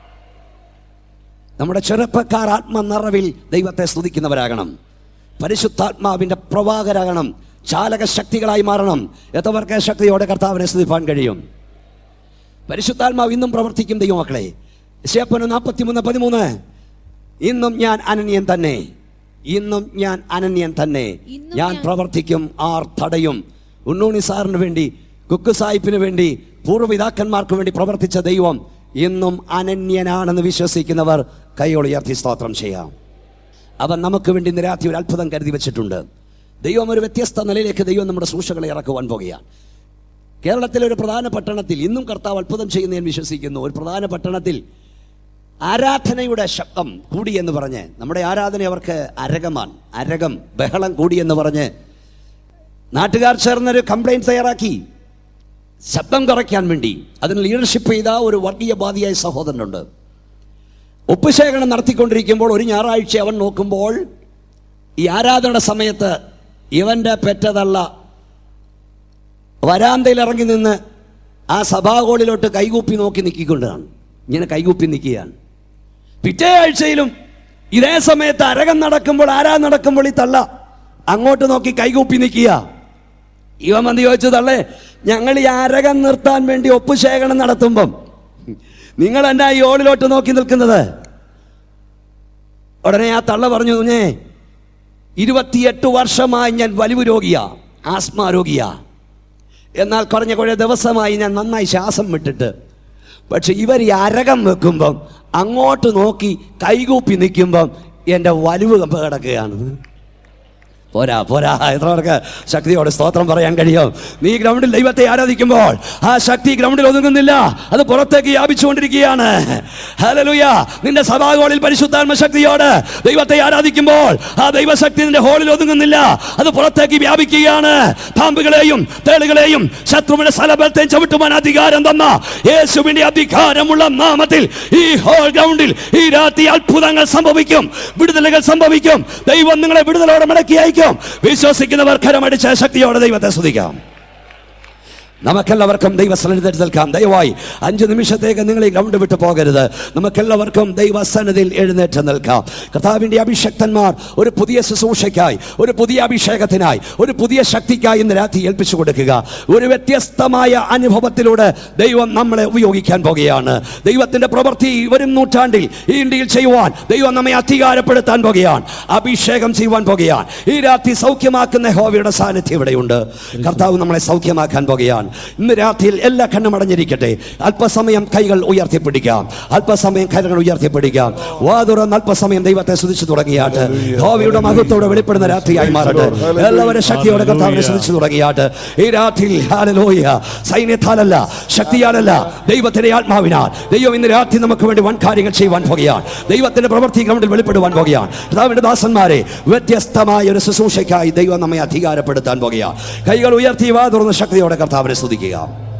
നമ്മുടെ ചെറുപ്പക്കാർ ആത്മനിറവിൽ ദൈവത്തെ സ്തുതിക്കുന്നവരാകണം പരിശുദ്ധാത്മാവിന്റെ പ്രവാഹരാകണം ചാലക ശക്തികളായി മാറണം എത്തവർക്ക് ശക്തിയോടെ കർത്താവിനെ സ്തുതിപ്പാൻ കഴിയും പരിശുദ്ധാത്മാവ് ഇന്നും പ്രവർത്തിക്കും ദൈവമക്കളെ ശേപ്പന് നാൽപ്പത്തിമൂന്ന് പതിമൂന്ന് ഇന്നും ഞാൻ അനന്യൻ തന്നെ ഇന്നും ഞാൻ അനന്യൻ തന്നെ ഇന്നും ഞാൻ ഞാൻ- പ്രവർത്തിക്കും ആർ തടയും ഉണ്ണൂണി സാറിന് വേണ്ടി കുക്കു സാഹിബിന് വേണ്ടി പൂർവ്വപിതാക്കന്മാർക്ക് വേണ്ടി പ്രവർത്തിച്ച ദൈവം ഇന്നും അനന്യനാണെന്ന് വിശ്വസിക്കുന്നവർ കൈയൊളിയർത്തി സ്തോത്രം ചെയ്യാം അവൻ നമുക്ക് വേണ്ടി നിരാത്തി ഒരു അത്ഭുതം കരുതി വെച്ചിട്ടുണ്ട് ദൈവം ഒരു വ്യത്യസ്ത നിലയിലേക്ക് ദൈവം നമ്മുടെ സൂക്ഷകളെ ഇറക്കുവാൻ പോകുകയാണ് കേരളത്തിലെ ഒരു പ്രധാന പട്ടണത്തിൽ ഇന്നും കർത്താവ് അത്ഭുതം ചെയ്യുന്ന ഞാൻ വിശ്വസിക്കുന്നു ഒരു പ്രധാന പട്ടണത്തിൽ ആരാധനയുടെ ശബ്ദം കൂടി എന്ന് പറഞ്ഞ് നമ്മുടെ ആരാധന അവർക്ക് അരകമാണ് അരകം ബഹളം കൂടി എന്ന് പറഞ്ഞ് നാട്ടുകാർ ചേർന്നൊരു കംപ്ലൈന്റ് തയ്യാറാക്കി ശബ്ദം കുറയ്ക്കാൻ വേണ്ടി അതിന് ലീഡർഷിപ്പ് ചെയ്ത ഒരു വർഗീയവാദിയായ സഹോദരനുണ്ട് ഉപ്പുശേഖരണം നടത്തിക്കൊണ്ടിരിക്കുമ്പോൾ ഒരു ഞായറാഴ്ച അവൻ നോക്കുമ്പോൾ ഈ ആരാധന സമയത്ത് ഇവന്റെ പെറ്റതള്ള വരാന്തയിൽ ഇറങ്ങി നിന്ന് ആ സഭാകോളിലോട്ട് കൈകൂപ്പി നോക്കി നിൽക്കിക്കൊണ്ടാണ് ഇങ്ങനെ കൈകൂപ്പി നിൽക്കുകയാണ് പിറ്റേ ആഴ്ചയിലും ഇതേ സമയത്ത് അരകം നടക്കുമ്പോൾ ആരാ നടക്കുമ്പോൾ ഈ തള്ള അങ്ങോട്ട് നോക്കി കൈകൂപ്പി നിൽക്കുക ഇവൻ വന്ന് ചോദിച്ചു തള്ളേ ഞങ്ങൾ ഈ അരകം നിർത്താൻ വേണ്ടി ഒപ്പുശേഖരണം നടത്തുമ്പം നിങ്ങൾ എന്നാ ഈ ഓളിലോട്ട് നോക്കി നിൽക്കുന്നത് ഉടനെ ആ തള്ള പറഞ്ഞു കുഞ്ഞേ ഇരുപത്തിയെട്ട് വർഷമായി ഞാൻ വലിവ് രോഗിയാ ആസ്മ രോഗിയാ എന്നാൽ കുറഞ്ഞ കുറേ ദിവസമായി ഞാൻ നന്നായി ശ്വാസം വിട്ടിട്ട് പക്ഷെ ഇവർ ഈ അരകം വെക്കുമ്പം അങ്ങോട്ട് നോക്കി കൈകൂപ്പി നിൽക്കുമ്പം എൻ്റെ വലിവ് കമ്പ് കിടക്കുകയാണ് പോരാ പോരാ എത്ര പേർക്ക് ശക്തിയോടെ സ്തോത്രം പറയാൻ കഴിയും നീ ഗ്രൗണ്ടിൽ ദൈവത്തെ ആരാധിക്കുമ്പോൾ ആ ശക്തി ഗ്രൗണ്ടിൽ ഒതുങ്ങുന്നില്ല അത് പുറത്തേക്ക് വ്യാപിച്ചുകൊണ്ടിരിക്കുകയാണ് ഹല്ലേലൂയ നിന്റെ സഭാഗോളിൽ പരിശുദ്ധാത്മ ശക്തിയോട് ദൈവത്തെ ആരാധിക്കുമ്പോൾ ആ ദൈവശക്തി നിന്റെ ഹോളിൽ ഒതുങ്ങുന്നില്ല അത് പുറത്തേക്ക് വ്യാപിക്കുകയാണ് പാമ്പുകളെയും തേളുകളെയും ശത്രുവിന്റെ സ്ഥലബലത്തെയും ചവിട്ടുവാൻ അധികാരം തന്ന യേശുവിന്റെ അധികാരമുള്ള നാമത്തിൽ ഈ ഹോൾ ഗ്രൗണ്ടിൽ ഈ രാത്രി അത്ഭുതങ്ങൾ സംഭവിക്കും വിടുതലുകൾ സംഭവിക്കും ദൈവം നിങ്ങളെ വിടുതലോടെ മടക്കി അയക്കും വിശ്വസിക്കുന്നവർ കരമടിച്ച ശക്തിയോടെ ദൈവത്തെ സ്തുതിക്കാം നമുക്കെല്ലാവർക്കും ദൈവസന്നിധിയിൽ നിൽക്കാം ദയവായി അഞ്ച് നിമിഷത്തേക്ക് നിങ്ങൾ ഈ ഗ്രൗണ്ട് വിട്ടു പോകരുത് നമുക്കെല്ലാവർക്കും ദൈവസന്നിധിയിൽ എഴുന്നേറ്റ് നിൽക്കാം കർത്താവിൻ്റെ അഭിഷക്തന്മാർ ഒരു പുതിയ ശുശ്രൂഷയ്ക്കായി ഒരു പുതിയ അഭിഷേകത്തിനായി ഒരു പുതിയ ശക്തിക്കായി ഇന്ന് രാത്രി ഏൽപ്പിച്ചു കൊടുക്കുക ഒരു വ്യത്യസ്തമായ അനുഭവത്തിലൂടെ ദൈവം നമ്മളെ ഉപയോഗിക്കാൻ പോകുകയാണ് ദൈവത്തിന്റെ പ്രവൃത്തി വരും നൂറ്റാണ്ടിൽ ഈ ഇന്ത്യയിൽ ചെയ്യുവാൻ ദൈവം നമ്മെ അധികാരപ്പെടുത്താൻ പോകുകയാണ് അഭിഷേകം ചെയ്യുവാൻ പോകുകയാണ് ഈ രാത്രി സൗഖ്യമാക്കുന്ന ഹോവയുടെ സാന്നിധ്യം ഇവിടെയുണ്ട് കർത്താവ് നമ്മളെ സൗഖ്യമാക്കാൻ പോകുകയാണ് ഇന്ന് രാത്രിയിൽ എല്ലാ കണ്ണും അടഞ്ഞിരിക്കട്ടെ അല്പസമയം കൈകൾ ഉയർത്തിപ്പിടിക്കാം അല്പസമയം കൈകൾ ഉയർത്തിപ്പിടിക്കാം വാ തുറന്ന് അല്പസമയം ദൈവത്തെ സ്തുതിച്ചു തുടങ്ങിയാട്ട് ഹോവിയുടെ മഹത്വത്തോടെ വെളിപ്പെടുന്ന രാത്രിയായി മാറട്ടെ എല്ലാവരും ശക്തിയോടെ കർത്താവിനെ സ്തുതിച്ചു തുടങ്ങിയാട്ട് ഈ രാത്രിയിൽ ഹാലലോയ സൈന്യത്താലല്ല ശക്തിയാലല്ല ദൈവത്തിന്റെ ആത്മാവിനാൽ ദൈവം ഇന്ന് രാത്രി നമുക്ക് വേണ്ടി വൻ കാര്യങ്ങൾ ചെയ്യുവാൻ പോകുകയാണ് ദൈവത്തിന്റെ പ്രവൃത്തി ഗ്രൗണ്ടിൽ വെളിപ്പെടുവാൻ പോകുകയാണ് കർത്താവിന്റെ ദാസന്മാരെ വ്യത്യസ്തമായ ഒരു ശുശ്രൂഷയ്ക്കായി ദൈവം നമ്മെ അധികാരപ്പെടുത്താൻ പോകുകയാണ് കൈകൾ ഉയർത്തി വാ തുറന്ന് ശക്തിയോടെ കർത്താവിനെ സ്തുതിക്കുക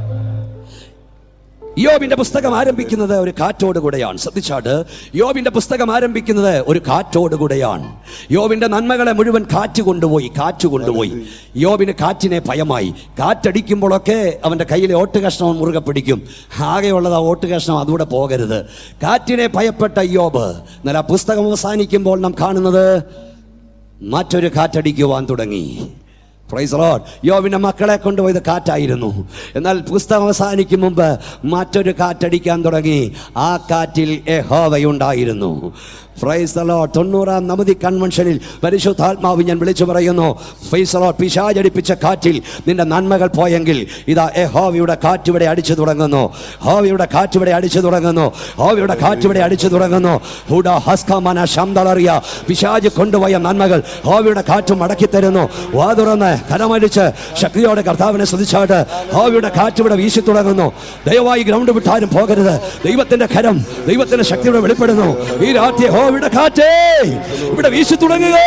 യോബിന്റെ പുസ്തകം ആരംഭിക്കുന്നത് ഒരു കാറ്റോട് കൂടെയാണ് ശ്രദ്ധിച്ചാട്ട് യോബിന്റെ പുസ്തകം ആരംഭിക്കുന്നത് ഒരു കാറ്റോട് കൂടെയാണ് യോബിന്റെ നന്മകളെ മുഴുവൻ കാറ്റ് കൊണ്ടുപോയി കാറ്റ് കൊണ്ടുപോയി യോബിന് കാറ്റിനെ ഭയമായി കാറ്റടിക്കുമ്പോഴൊക്കെ അവന്റെ കയ്യിലെ ഓട്ട് കഷ്ണം മുറുകെ പിടിക്കും ആകെയുള്ളത് ആ ഓട്ട് കഷ്ണം അതുകൂടെ പോകരുത് കാറ്റിനെ ഭയപ്പെട്ട യോബ് എന്നാൽ ആ പുസ്തകം അവസാനിക്കുമ്പോൾ നാം കാണുന്നത് മറ്റൊരു കാറ്റടിക്കുവാൻ തുടങ്ങി പ്രൈസ് ലോഡ് യോവിന്റെ മക്കളെ കൊണ്ടുപോയത് കാറ്റായിരുന്നു എന്നാൽ പുസ്തകം അവസാനിക്കും മുമ്പ് മറ്റൊരു കാറ്റടിക്കാൻ തുടങ്ങി ആ കാറ്റിൽ യഹോവയുണ്ടായിരുന്നു പ്രൈസ് ലോഡ് തൊണ്ണൂറാം നമതി കൺവെൻഷനിൽ പരിശുദ്ധാത്മാവ് ഞാൻ വിളിച്ചു പറയുന്നു ഫൈസ് ലോഡ് പിശാചടിപ്പിച്ച കാറ്റിൽ നിന്റെ നന്മകൾ പോയെങ്കിൽ ഇതാ യഹോവയുടെ കാറ്റിവിടെ അടിച്ചു തുടങ്ങുന്നു ഹോവയുടെ കാറ്റിവിടെ അടിച്ചു തുടങ്ങുന്നു ഹോവയുടെ കാറ്റിവിടെ അടിച്ചു തുടങ്ങുന്നു ഹുഡ ഹസ്കമന ശംതളറിയ പിശാജ് കൊണ്ടുപോയ നന്മകൾ ഹോവയുടെ കാറ്റ് മടക്കി തരുന്നു വാ തുറന്ന് കരമടിച്ച് ശക്തിയോടെ കർത്താവിനെ സ്തുതിച്ചാട്ട് ഹോവയുടെ കാറ്റ് ഇവിടെ വീശി തുടങ്ങുന്നു ദയവായി ഗ്രൗണ്ട് വിട്ടാരും പോകരുത് ദൈവത്തിന്റെ കരം ദൈവത്തിന്റെ ശക്തിയുടെ വെളിപ്പെടുന്നു ഈ രാത്രി ഹോവയുടെ കാറ്റേ ഇവിടെ വീശി തുടങ്ങുക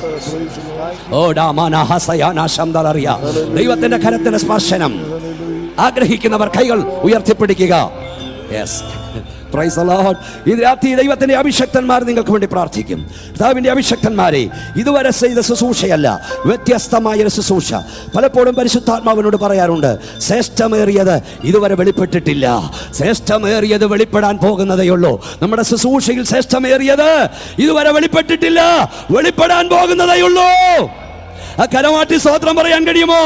ഓ ഡാമാന ഹസയാന ശംതളറിയ ദൈവത്തിന്റെ കരത്തിന്റെ സ്പർശനം ആഗ്രഹിക്കുന്നവർ കൈകൾ ഉയർത്തിപ്പിടിക്കുക യെസ് പ്രൈസ് ലോർഡ് ഇത് രാത്രി ദൈവത്തിന്റെ അഭിഷക്തന്മാർ നിങ്ങൾക്ക് വേണ്ടി പ്രാർത്ഥിക്കും കർത്താവിന്റെ അഭിഷക്തന്മാരെ ഇതുവരെ ചെയ്ത ശുശ്രൂഷയല്ല വ്യത്യസ്തമായ ഒരു ശുശ്രൂഷ പലപ്പോഴും പരിശുദ്ധാത്മാവിനോട് പറയാറുണ്ട് ശ്രേഷ്ഠമേറിയത് ഇതുവരെ വെളിപ്പെട്ടിട്ടില്ല ശ്രേഷ്ഠമേറിയത് വെളിപ്പെടാൻ പോകുന്നതേ ഉള്ളൂ നമ്മുടെ ശുശ്രൂഷയിൽ ശ്രേഷ്ഠമേറിയത് ഇതുവരെ വെളിപ്പെട്ടിട്ടില്ല വെളിപ്പെടാൻ പോകുന്നതേ ഉള്ളൂ ആ കരമാറ്റി സ്തോത്രം പറയാൻ കഴിയുമോ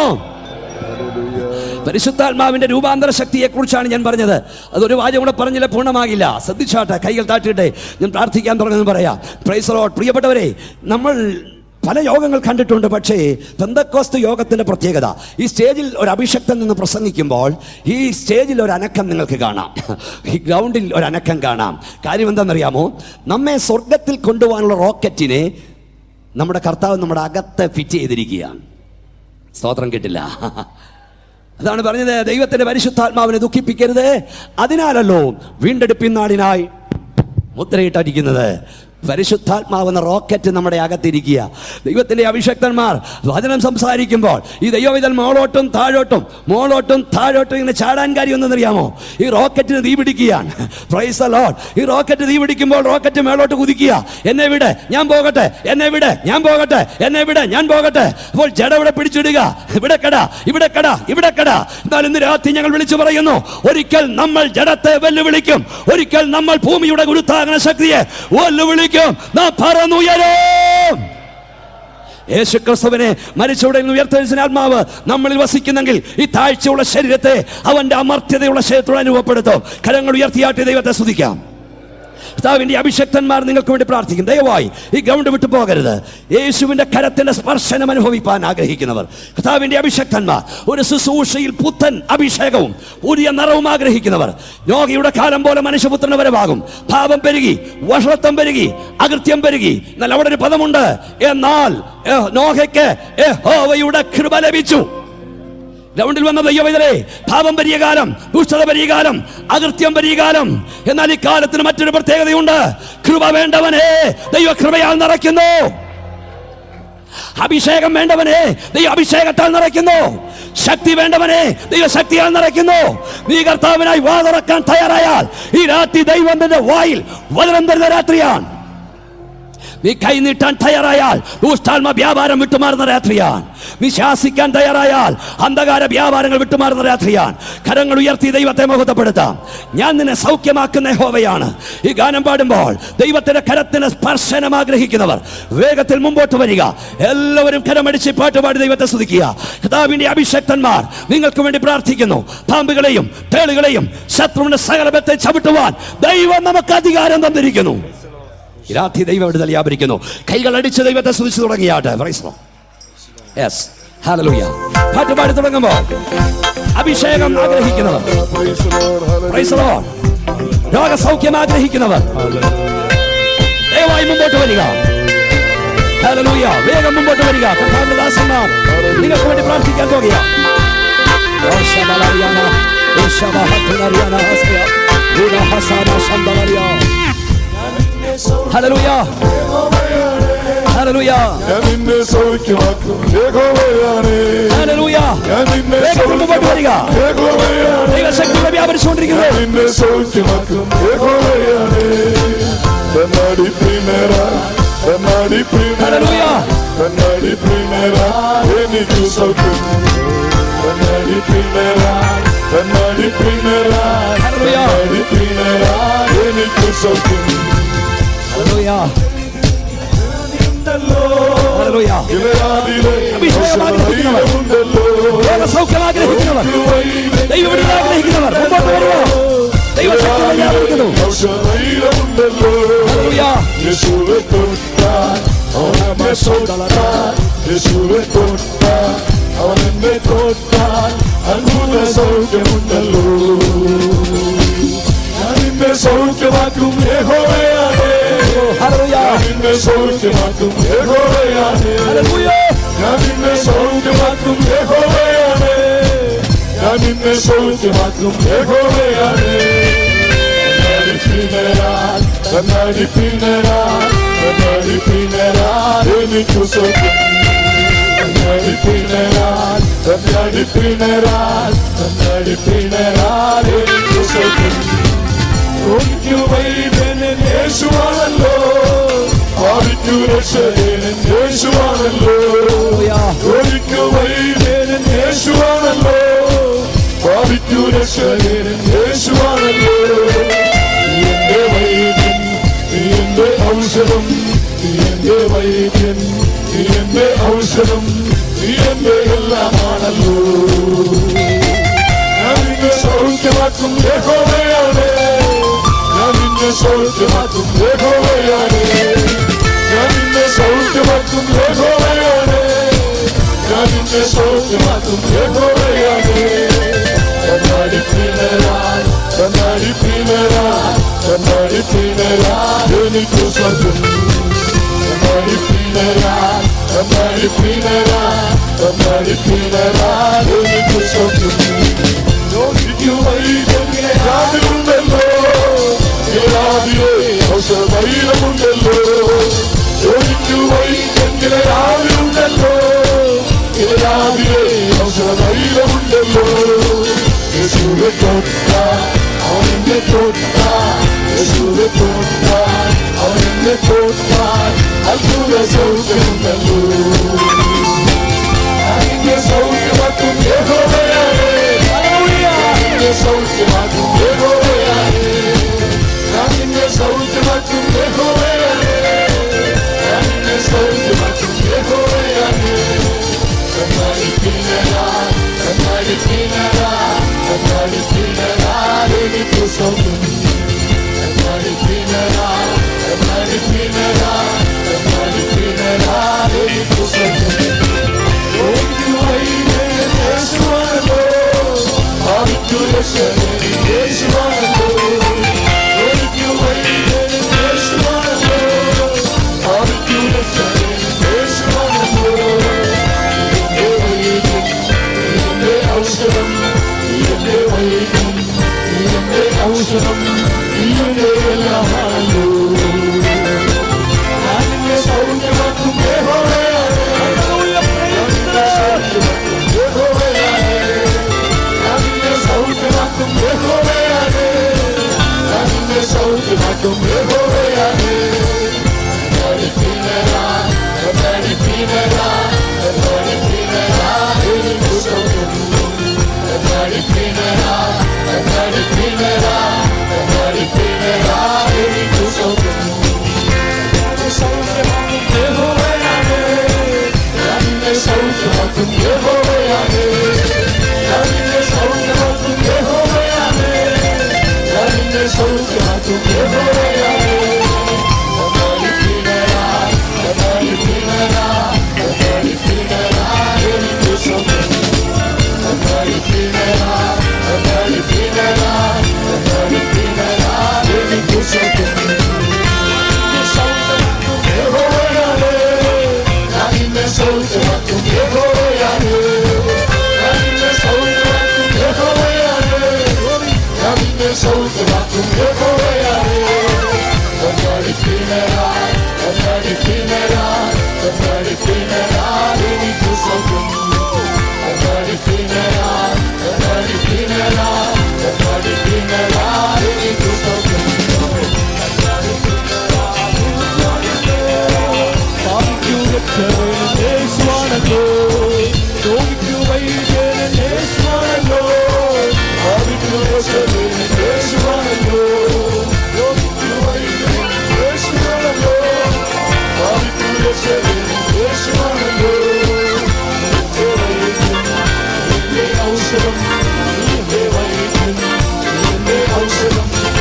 പരിശുദ്ധാത്മാവിന്റെ രൂപാന്തര ശക്തിയെ കുറിച്ചാണ് ഞാൻ പറഞ്ഞത് അതൊരു വാചകം കൂടെ പറഞ്ഞില്ല പൂർണ്ണമാകില്ല ശ്രദ്ധിച്ചാട്ടെ കൈകൾ താട്ടിട്ടെ ഞാൻ പ്രാർത്ഥിക്കാൻ തുടങ്ങുന്നു പറയാം പ്രൈസ് ലോഡ് പ്രിയപ്പെട്ടവരെ നമ്മൾ പല യോഗങ്ങൾ കണ്ടിട്ടുണ്ട് പക്ഷേ പെന്തക്കോസ്ത് യോഗത്തിന്റെ പ്രത്യേകത ഈ സ്റ്റേജിൽ ഒരു അഭിഷക്തൻ നിന്ന് പ്രസംഗിക്കുമ്പോൾ ഈ സ്റ്റേജിൽ ഒരു അനക്കം നിങ്ങൾക്ക് കാണാം ഈ ഗ്രൗണ്ടിൽ ഒരു അനക്കം കാണാം കാര്യം എന്താണെന്നറിയാമോ നമ്മെ സ്വർഗത്തിൽ കൊണ്ടുപോകാനുള്ള റോക്കറ്റിനെ നമ്മുടെ കർത്താവ് നമ്മുടെ അകത്ത് ഫിറ്റ് ചെയ്തിരിക്കുകയാണ് സ്തോത്രം കിട്ടില്ല അതാണ് പറഞ്ഞത് ദൈവത്തിന്റെ പരിശുദ്ധാത്മാവിനെ ദുഃഖിപ്പിക്കരുത് അതിനാലല്ലോ വീണ്ടെടുപ്പിൻ നാടിനായി മുദ്രയിട്ടടിക്കുന്നത് പരിശുദ്ധാത്മാവെന്ന റോക്കറ്റ് നമ്മുടെ അകത്തിരിക്കുക ദൈവത്തിന്റെ അഭിഷക്തന്മാർ വചനം സംസാരിക്കുമ്പോൾ ഈ ദൈവവിധൽ മോളോട്ടും താഴോട്ടും മോളോട്ടും താഴോട്ടും ഇങ്ങനെ ചാടാൻ കാര്യം എന്തെന്നറിയാമോ ഈ റോക്കറ്റിന് തീ പിടിക്കുകയാണ് പ്രൈസ് ലോഡ് ഈ റോക്കറ്റ് തീ പിടിക്കുമ്പോൾ റോക്കറ്റ് മേളോട്ട് കുതിക്കുക എന്നെ വിടെ ഞാൻ പോകട്ടെ എന്നെ വിടെ ഞാൻ പോകട്ടെ എന്നെ വിടെ ഞാൻ പോകട്ടെ അപ്പോൾ ജഡ ഇവിടെ പിടിച്ചിടുക ഇവിടെ കട ഇവിടെ കട ഇവിടെ കട എന്നാൽ ഇന്ന് രാത്രി ഞങ്ങൾ വിളിച്ചു പറയുന്നു ഒരിക്കൽ നമ്മൾ ജഡത്തെ വെല്ലുവിളിക്കും ഒരിക്കൽ നമ്മൾ ഭൂമിയുടെ ഗുരുത്താകണ ശക്തിയെ വെല്ലുവിളിക്കും നാം പറന്നുയരും യേശു ക്രിസ്തുവിനെ മരിച്ചവിടെ നിന്ന് ഉയർത്തെഴുന്ന ആത്മാവ് നമ്മളിൽ വസിക്കുന്നെങ്കിൽ ഈ താഴ്ചയുള്ള ശരീരത്തെ അവന്റെ അമർത്യതയുള്ള ശരീരത്തോട് അനുഭവപ്പെടുത്തും കരങ്ങൾ ഉയർത്തിയാട്ടി ദൈവത്തെ സ്തുതിക്കാം കർത്താവിന്റെ അഭിഷക്തന്മാർ നിങ്ങൾക്ക് വേണ്ടി പ്രാർത്ഥിക്കും ദയവായി ഈ ഗ്രൗണ്ട് വിട്ടു പോകരുത് യേശുവിന്റെ കരത്തിന്റെ സ്പർശനം അനുഭവിപ്പാൻ ആഗ്രഹിക്കുന്നവർ കർത്താവിന്റെ അഭിഷക്തന്മാർ ഒരു ശുശ്രൂഷയിൽ പുത്തൻ അഭിഷേകവും പുതിയ നിറവും ആഗ്രഹിക്കുന്നവർ യോഗയുടെ കാലം പോലെ മനുഷ്യപുത്രന് വരവാകും പാപം പെരുകി വഷളത്വം പെരുകി അകൃത്യം പെരുകി എന്നാൽ അവിടെ ഒരു പദമുണ്ട് എന്നാൽ ഏഹ്, നോഹയ്ക്ക് യഹോവയുടെ കൃപ ലഭിച്ചു ഗ്രൗണ്ടിൽ വന്ന ദൈവവിതരെ പാപം വലിയ കാലം ദുഷ്ടത വലിയ കാലം അകൃത്യം വലിയ കാലം എന്നാൽ ഈ കാലത്തിന് മറ്റൊരു പ്രത്യേകതയുണ്ട് കൃപ വേണ്ടവനെ ദൈവ കൃപയാൽ നിറയ്ക്കുന്നു അഭിഷേകം വേണ്ടവനെ ദൈവ അഭിഷേകത്താൽ നിറയ്ക്കുന്നു ശക്തി വേണ്ടവനെ ദൈവ ശക്തിയാൽ നിറയ്ക്കുന്നു നീ കർത്താവിനായി വാ തുറക്കാൻ തയ്യാറായാൽ ഈ രാത്രി ദൈവം നിന്റെ വായിൽ വചനം തരുന്ന രാത്രിയാണ് നീ കൈ നീട്ടാൻ തയ്യാറായാൽ ദുഷ്ടാത്മ വ്യാപാരം വിട്ടുമാറുന്ന രാത്രിയാണ് നീ ശാസിക്കാൻ തയ്യാറായാൽ അന്ധകാര വ്യാപാരങ്ങൾ വിട്ടുമാറുന്ന രാത്രിയാണ് കരങ്ങൾ ഉയർത്തി ദൈവത്തെ മഹത്വപ്പെടുത്താം ഞാൻ നിന്നെ സൗഖ്യമാക്കുന്ന ഹോവയാണ് ഈ ഗാനം പാടുമ്പോൾ ദൈവത്തിന്റെ കരത്തിന് സ്പർശനം ആഗ്രഹിക്കുന്നവർ വേഗത്തിൽ മുമ്പോട്ട് വരിക എല്ലാവരും കരമടിച്ച് പാട്ടുപാടി ദൈവത്തെ സ്തുതിക്കുക കഥാവിന്റെ അഭിഷക്തന്മാർ നിങ്ങൾക്ക് വേണ്ടി പ്രാർത്ഥിക്കുന്നു പാമ്പുകളെയും തേളുകളെയും ശത്രുവിന്റെ സകലബത്തെ ചവിട്ടുവാൻ ദൈവം നമുക്ക് അധികാരം തന്നിരിക്കുന്നു ഈ രാത്രി ദൈവം വിടുതൽ വ്യാപരിക്കുന്നു കൈകൾ അടിച്ച് ദൈവത്തെ സ്തുതിച്ചു തുടങ്ങിയാട്ടെ യെസ് ഹല്ലേലൂയ പാട്ട് പാടി തുടങ്ങുമ്പോ അഭിഷേകം ആഗ്രഹിക്കുന്നവർ Praise the Lord. Hallelujah. Praise the Lord. രോഗസൗഖ്യം ആഗ്രഹിക്കുന്നവർ ദയവായി മുമ്പോട്ട് വരിക ഹല്ലേലൂയ വേഗം മുമ്പോട്ട് വരിക കർത്താവിന്റെ ദാസന്മാർ നിങ്ങൾക്ക് വേണ്ടി പ്രാർത്ഥിക്കാൻ പോകുക ഓ ശബലറിയാന, ഓ ശബഹത്തുനറിയാന ഹസ്യ, ഉദ ഹസാന ശംബലറിയ. ഹല്ലേലൂയ ഹല്ലേലൂയ ഞാൻ നിന്നെ സൗഖ്യമാക്കും യഹോവയാണേ. ഹല്ലേലൂയ ഞാൻ നിന്നെ വേഗം മുമ്പോട്ട് വരിക സൗഖ്യമാക്കും യഹോവയാണേ. ദൈവശക്തിയുടെ വ്യാപരിച്ചുകൊണ്ടിരിക്കുന്നത് ഞാൻ നിന്നെ സൗഖ്യമാക്കും യഹോവയാണേ. കണ്ണാടി പിന്നേറാ, കണ്ണാടി പിന്നേറാ, ഹല്ലേലൂയ കണ്ണാടി പിന്നേറാ, എനിക്ക് സൗഖ്യം കണ്ണാടി പിന്നേറാ, കണ്ണാടി പിന്നേറാ, ഹല്ലേലൂയ. കണ്ണാടി പിന്നേറാ, എനിക്ക് സൗഖ്യം ഹല്ലേലൂയ ഹല്ലേലൂയ ഇലയാതിലെ അഭിഷേകം ആഗ്രഹിക്കുന്നവർ. ഔഷധയിലുണ്ടല്ലോ. രോഗസൗഖ്യം ആഗ്രഹിക്കുന്നവർ ദൈവവിടുതൽ ആഗ്രഹിക്കുന്നവർ മുമ്പോട്ട് വരിക ദൈവശക്തി വ്യാപരിക്കുന്നു ഔഷധയിലുണ്ടല്ലോ. ഹല്ലേലൂയ യേശുവെ തൊട്ടാൽ അവൻ എന്നെ തൊട്ടാൽ യേശുവെ തൊട്ടാൽ അവൻ എന്നെ തൊട്ടാൽ അത്ഭുത സൗഖ്യമുണ്ടല്ലോ ഞാൻ നിന്നെ സൗഖ്യമാക്കും യഹോവയാണേ ഹല്ലേലൂയ ഞാൻ നിന്നെ സൗഖ്യമാക്കും യഹോവയാണേ ഹല്ലേലൂയ ഞാൻ നിന്നെ സൗഖ്യമാക്കും യഹോവയാണേ ഞാൻ നിന്നെ സൗഖ്യമാക്കും യഹോവയാണേ കണ്ണാടി പിന്നരാൽ കണ്ണാടി പിന്നരാൽ കണ്ണാടി പിന്നരാൽ എനിക്കു സൗഖ്യം കണ്ണാടി പിന്നരാൽ കണ്ണാടി പിന്നരാൽ കണ്ണാടി പിന്നരാൽ എനിക്കു സൗഖ്യം രോഗിക്കു വൈദ്യനൻ യേശുവാണല്ലോ ഭാവിക്കു രക്ഷകനൻ യേശുവാണല്ലോ രോഗിക്കു വൈദ്യനൻ യേശുവാണല്ലോ ഭാവിക്കു രക്ഷകനൻ യേശുവാണല്ലോ നീ എന്റെ വൈദ്യൻ നീ എന്റെ ഔഷധം നീ എന്റെ വൈദ്യൻ നീ എന്റെ ഔഷധം നീ എന്റെ എല്ലാമാണല്ലോ ഞാൻ നിന്നെ സൗഖ്യമാക്കും യഹോവയാണ് ഞാൻ നിന്നെ സൗഖ്യമാക്കും യഹോവയാണ് ഞാൻ നിന്നെ സൗഖ്യമാക്കും യഹോവയാണ് ഞാൻ നിന്നെ സൗഖ്യമാക്കും യഹോവയാണ് കണ്ണാടി പിണരാൻ കണ്ണാടി പിണരാൻ കണ്ണാടി പിണരാൻ എനിക്ക് സ്വർഗം കണ്ണാടി പിണരാൻ കണ്ണാടി പിണരാൻ കണ്ണാടി പിണരാൻ എനിക്ക് സ്വർഗം രോഗിക്കു വൈദ്യനെ യാതിലുണ്ടല്ലോ ഏതാതിലെ ഔഷധവൈലമുണ്ടല്ലോ രോഗിക്കു വൈദ്യനെ യാതിലുണ്ടല്ലോ ഏതാതിലെ ഔഷധവൈലമുണ്ടല്ലോ യേശുവെ തൊട്ട അവനെ തൊട്ട യേശുവെ തൊട്ട അവനെ തൊട്ട അത്ഭുത സൗഖ്യമുണ്ടല്ലോ അതിന്റെ സൗഖ്യമാക്കും യഹോവയാണേ അതിന്റെ സൗഖ്യമാക്കും യഹോവയാണേ അതിന്റെ സൗഖ്യമാക്കും യഹോവയാണേ അതിന്റെ സൗഖ്യമാക്കും യഹോവയാണേ കണ്ണാടി പിന്നരാ കണ്ണാടി പിന്നരാ കണ്ണാടി പിന്നരാ എനിക്ക് സൗഖ്യം കണ്ണാടി പിന്നരാ കണ്ണാടി പിന്നരാ കണ്ണാടി പിന്നരാ എനിക്ക് സൗഖ്യം ഔഷധം ഇതിന്റെ എല്ലാമാണല്ലോ അതിന്റെ സൗഖ്യമാക്കും യഹോവയാണ് സൗഖ്യമാക്കും യഹോവയാണ് അതിന്റെ സൗഖ്യമാക്കും യഹോവയാണ് കണ്ണാടി പിന്നരാ കണ്ണാടി പിന്നരാ കണ്ണാടി പിന്നരാ എനിക്ക് സൗഖ്യം കണ്ണാടി പിന്നരാ കണ്ണാടി പിന്നരാ കണ്ണാടി പിന്നരാ എനിക്ക് സൗഖ്യം സൗഖ്യമാക്കും യഹോവയാണ് അതിന്റെ സൗഖ്യമാക്കും യഹോവയാണ് അതിന്റെ സൗഖ്യമാക്കും യഹോവയാണ് അതിന്റെ സൗഖ്യമാക്കും യഹോവയാണ് കണ്ണാടി പിണരാ കണ്ണാടി പിണരാ കണ്ണാടി പിണരാ എനിക്ക് സൗഖ്യമാക്കും യഹോവയാണ് ഒന്നടിപ്പിണരാൻ ഒന്നടിപ്പിണരാൻ ഒന്നടിപ്പിണരാൻ എനിക്ക് സൗഖ്യം ഒന്നടിപ്പിണരാൻ ഒന്നടിപ്പിണരാൻ ഒന്നടിപ്പിണരാൻ എനിക്ക് സൗഖ്യം യേശുവാണല്ലോ രോഗിക്കു വൈദ്യൻ യേശുവാണല്ലോ ഭാവിക്കു രക്ഷകൻ യേശുവാണല്ലോ രോഗിക്കു വൈദ്യൻ യേശുവാണല്ലോ ഭാവിക്കു രക്ഷകൻ യേശുവാണല്ലോ നിന്റെ വൈദ്യൻ നിന്റെ ഔഷധം നിന്റെ വൈദ്യൻ നിന്റെ ഔഷധം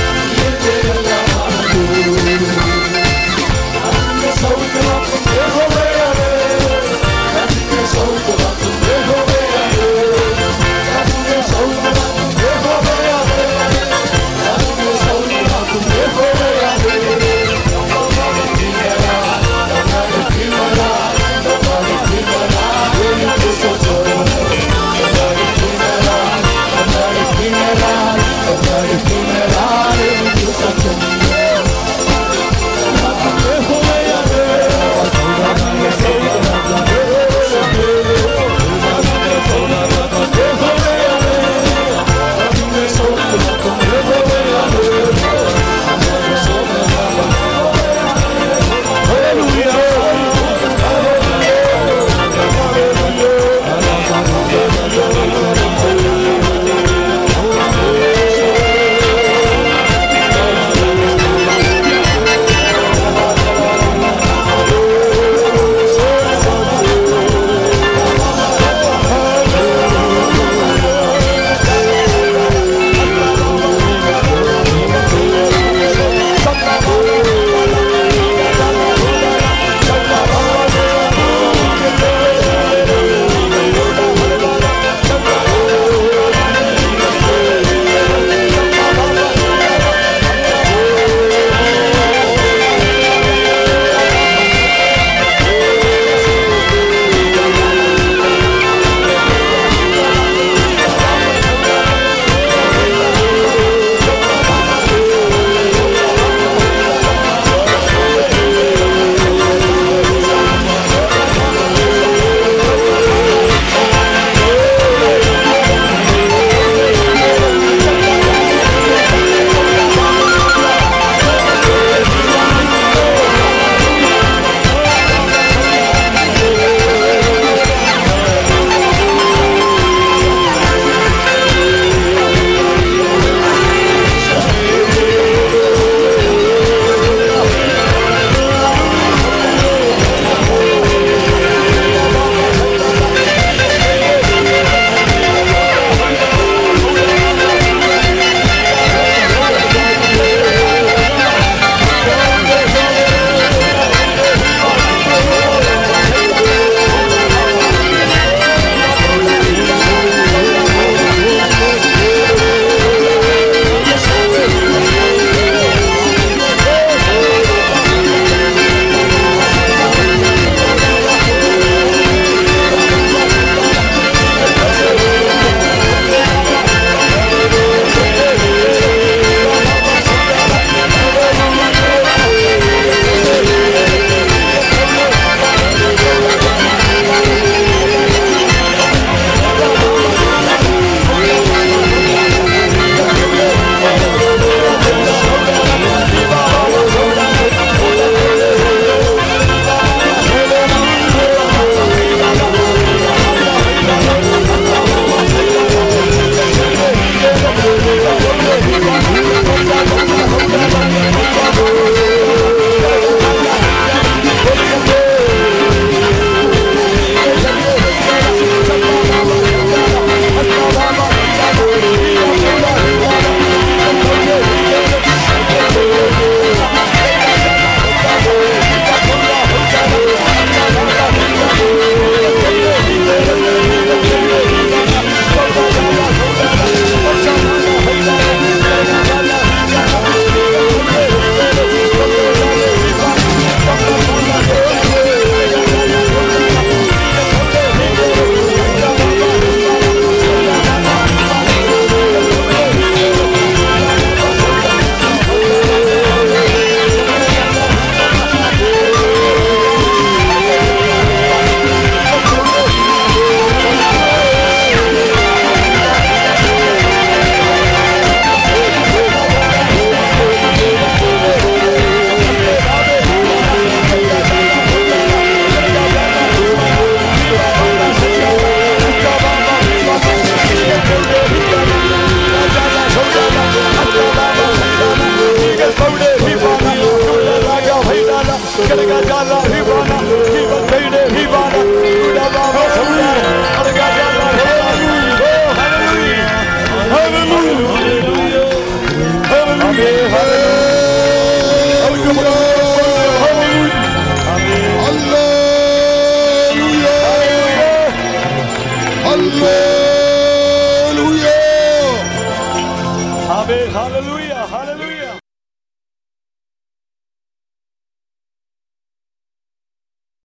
Hallelujah, hallelujah.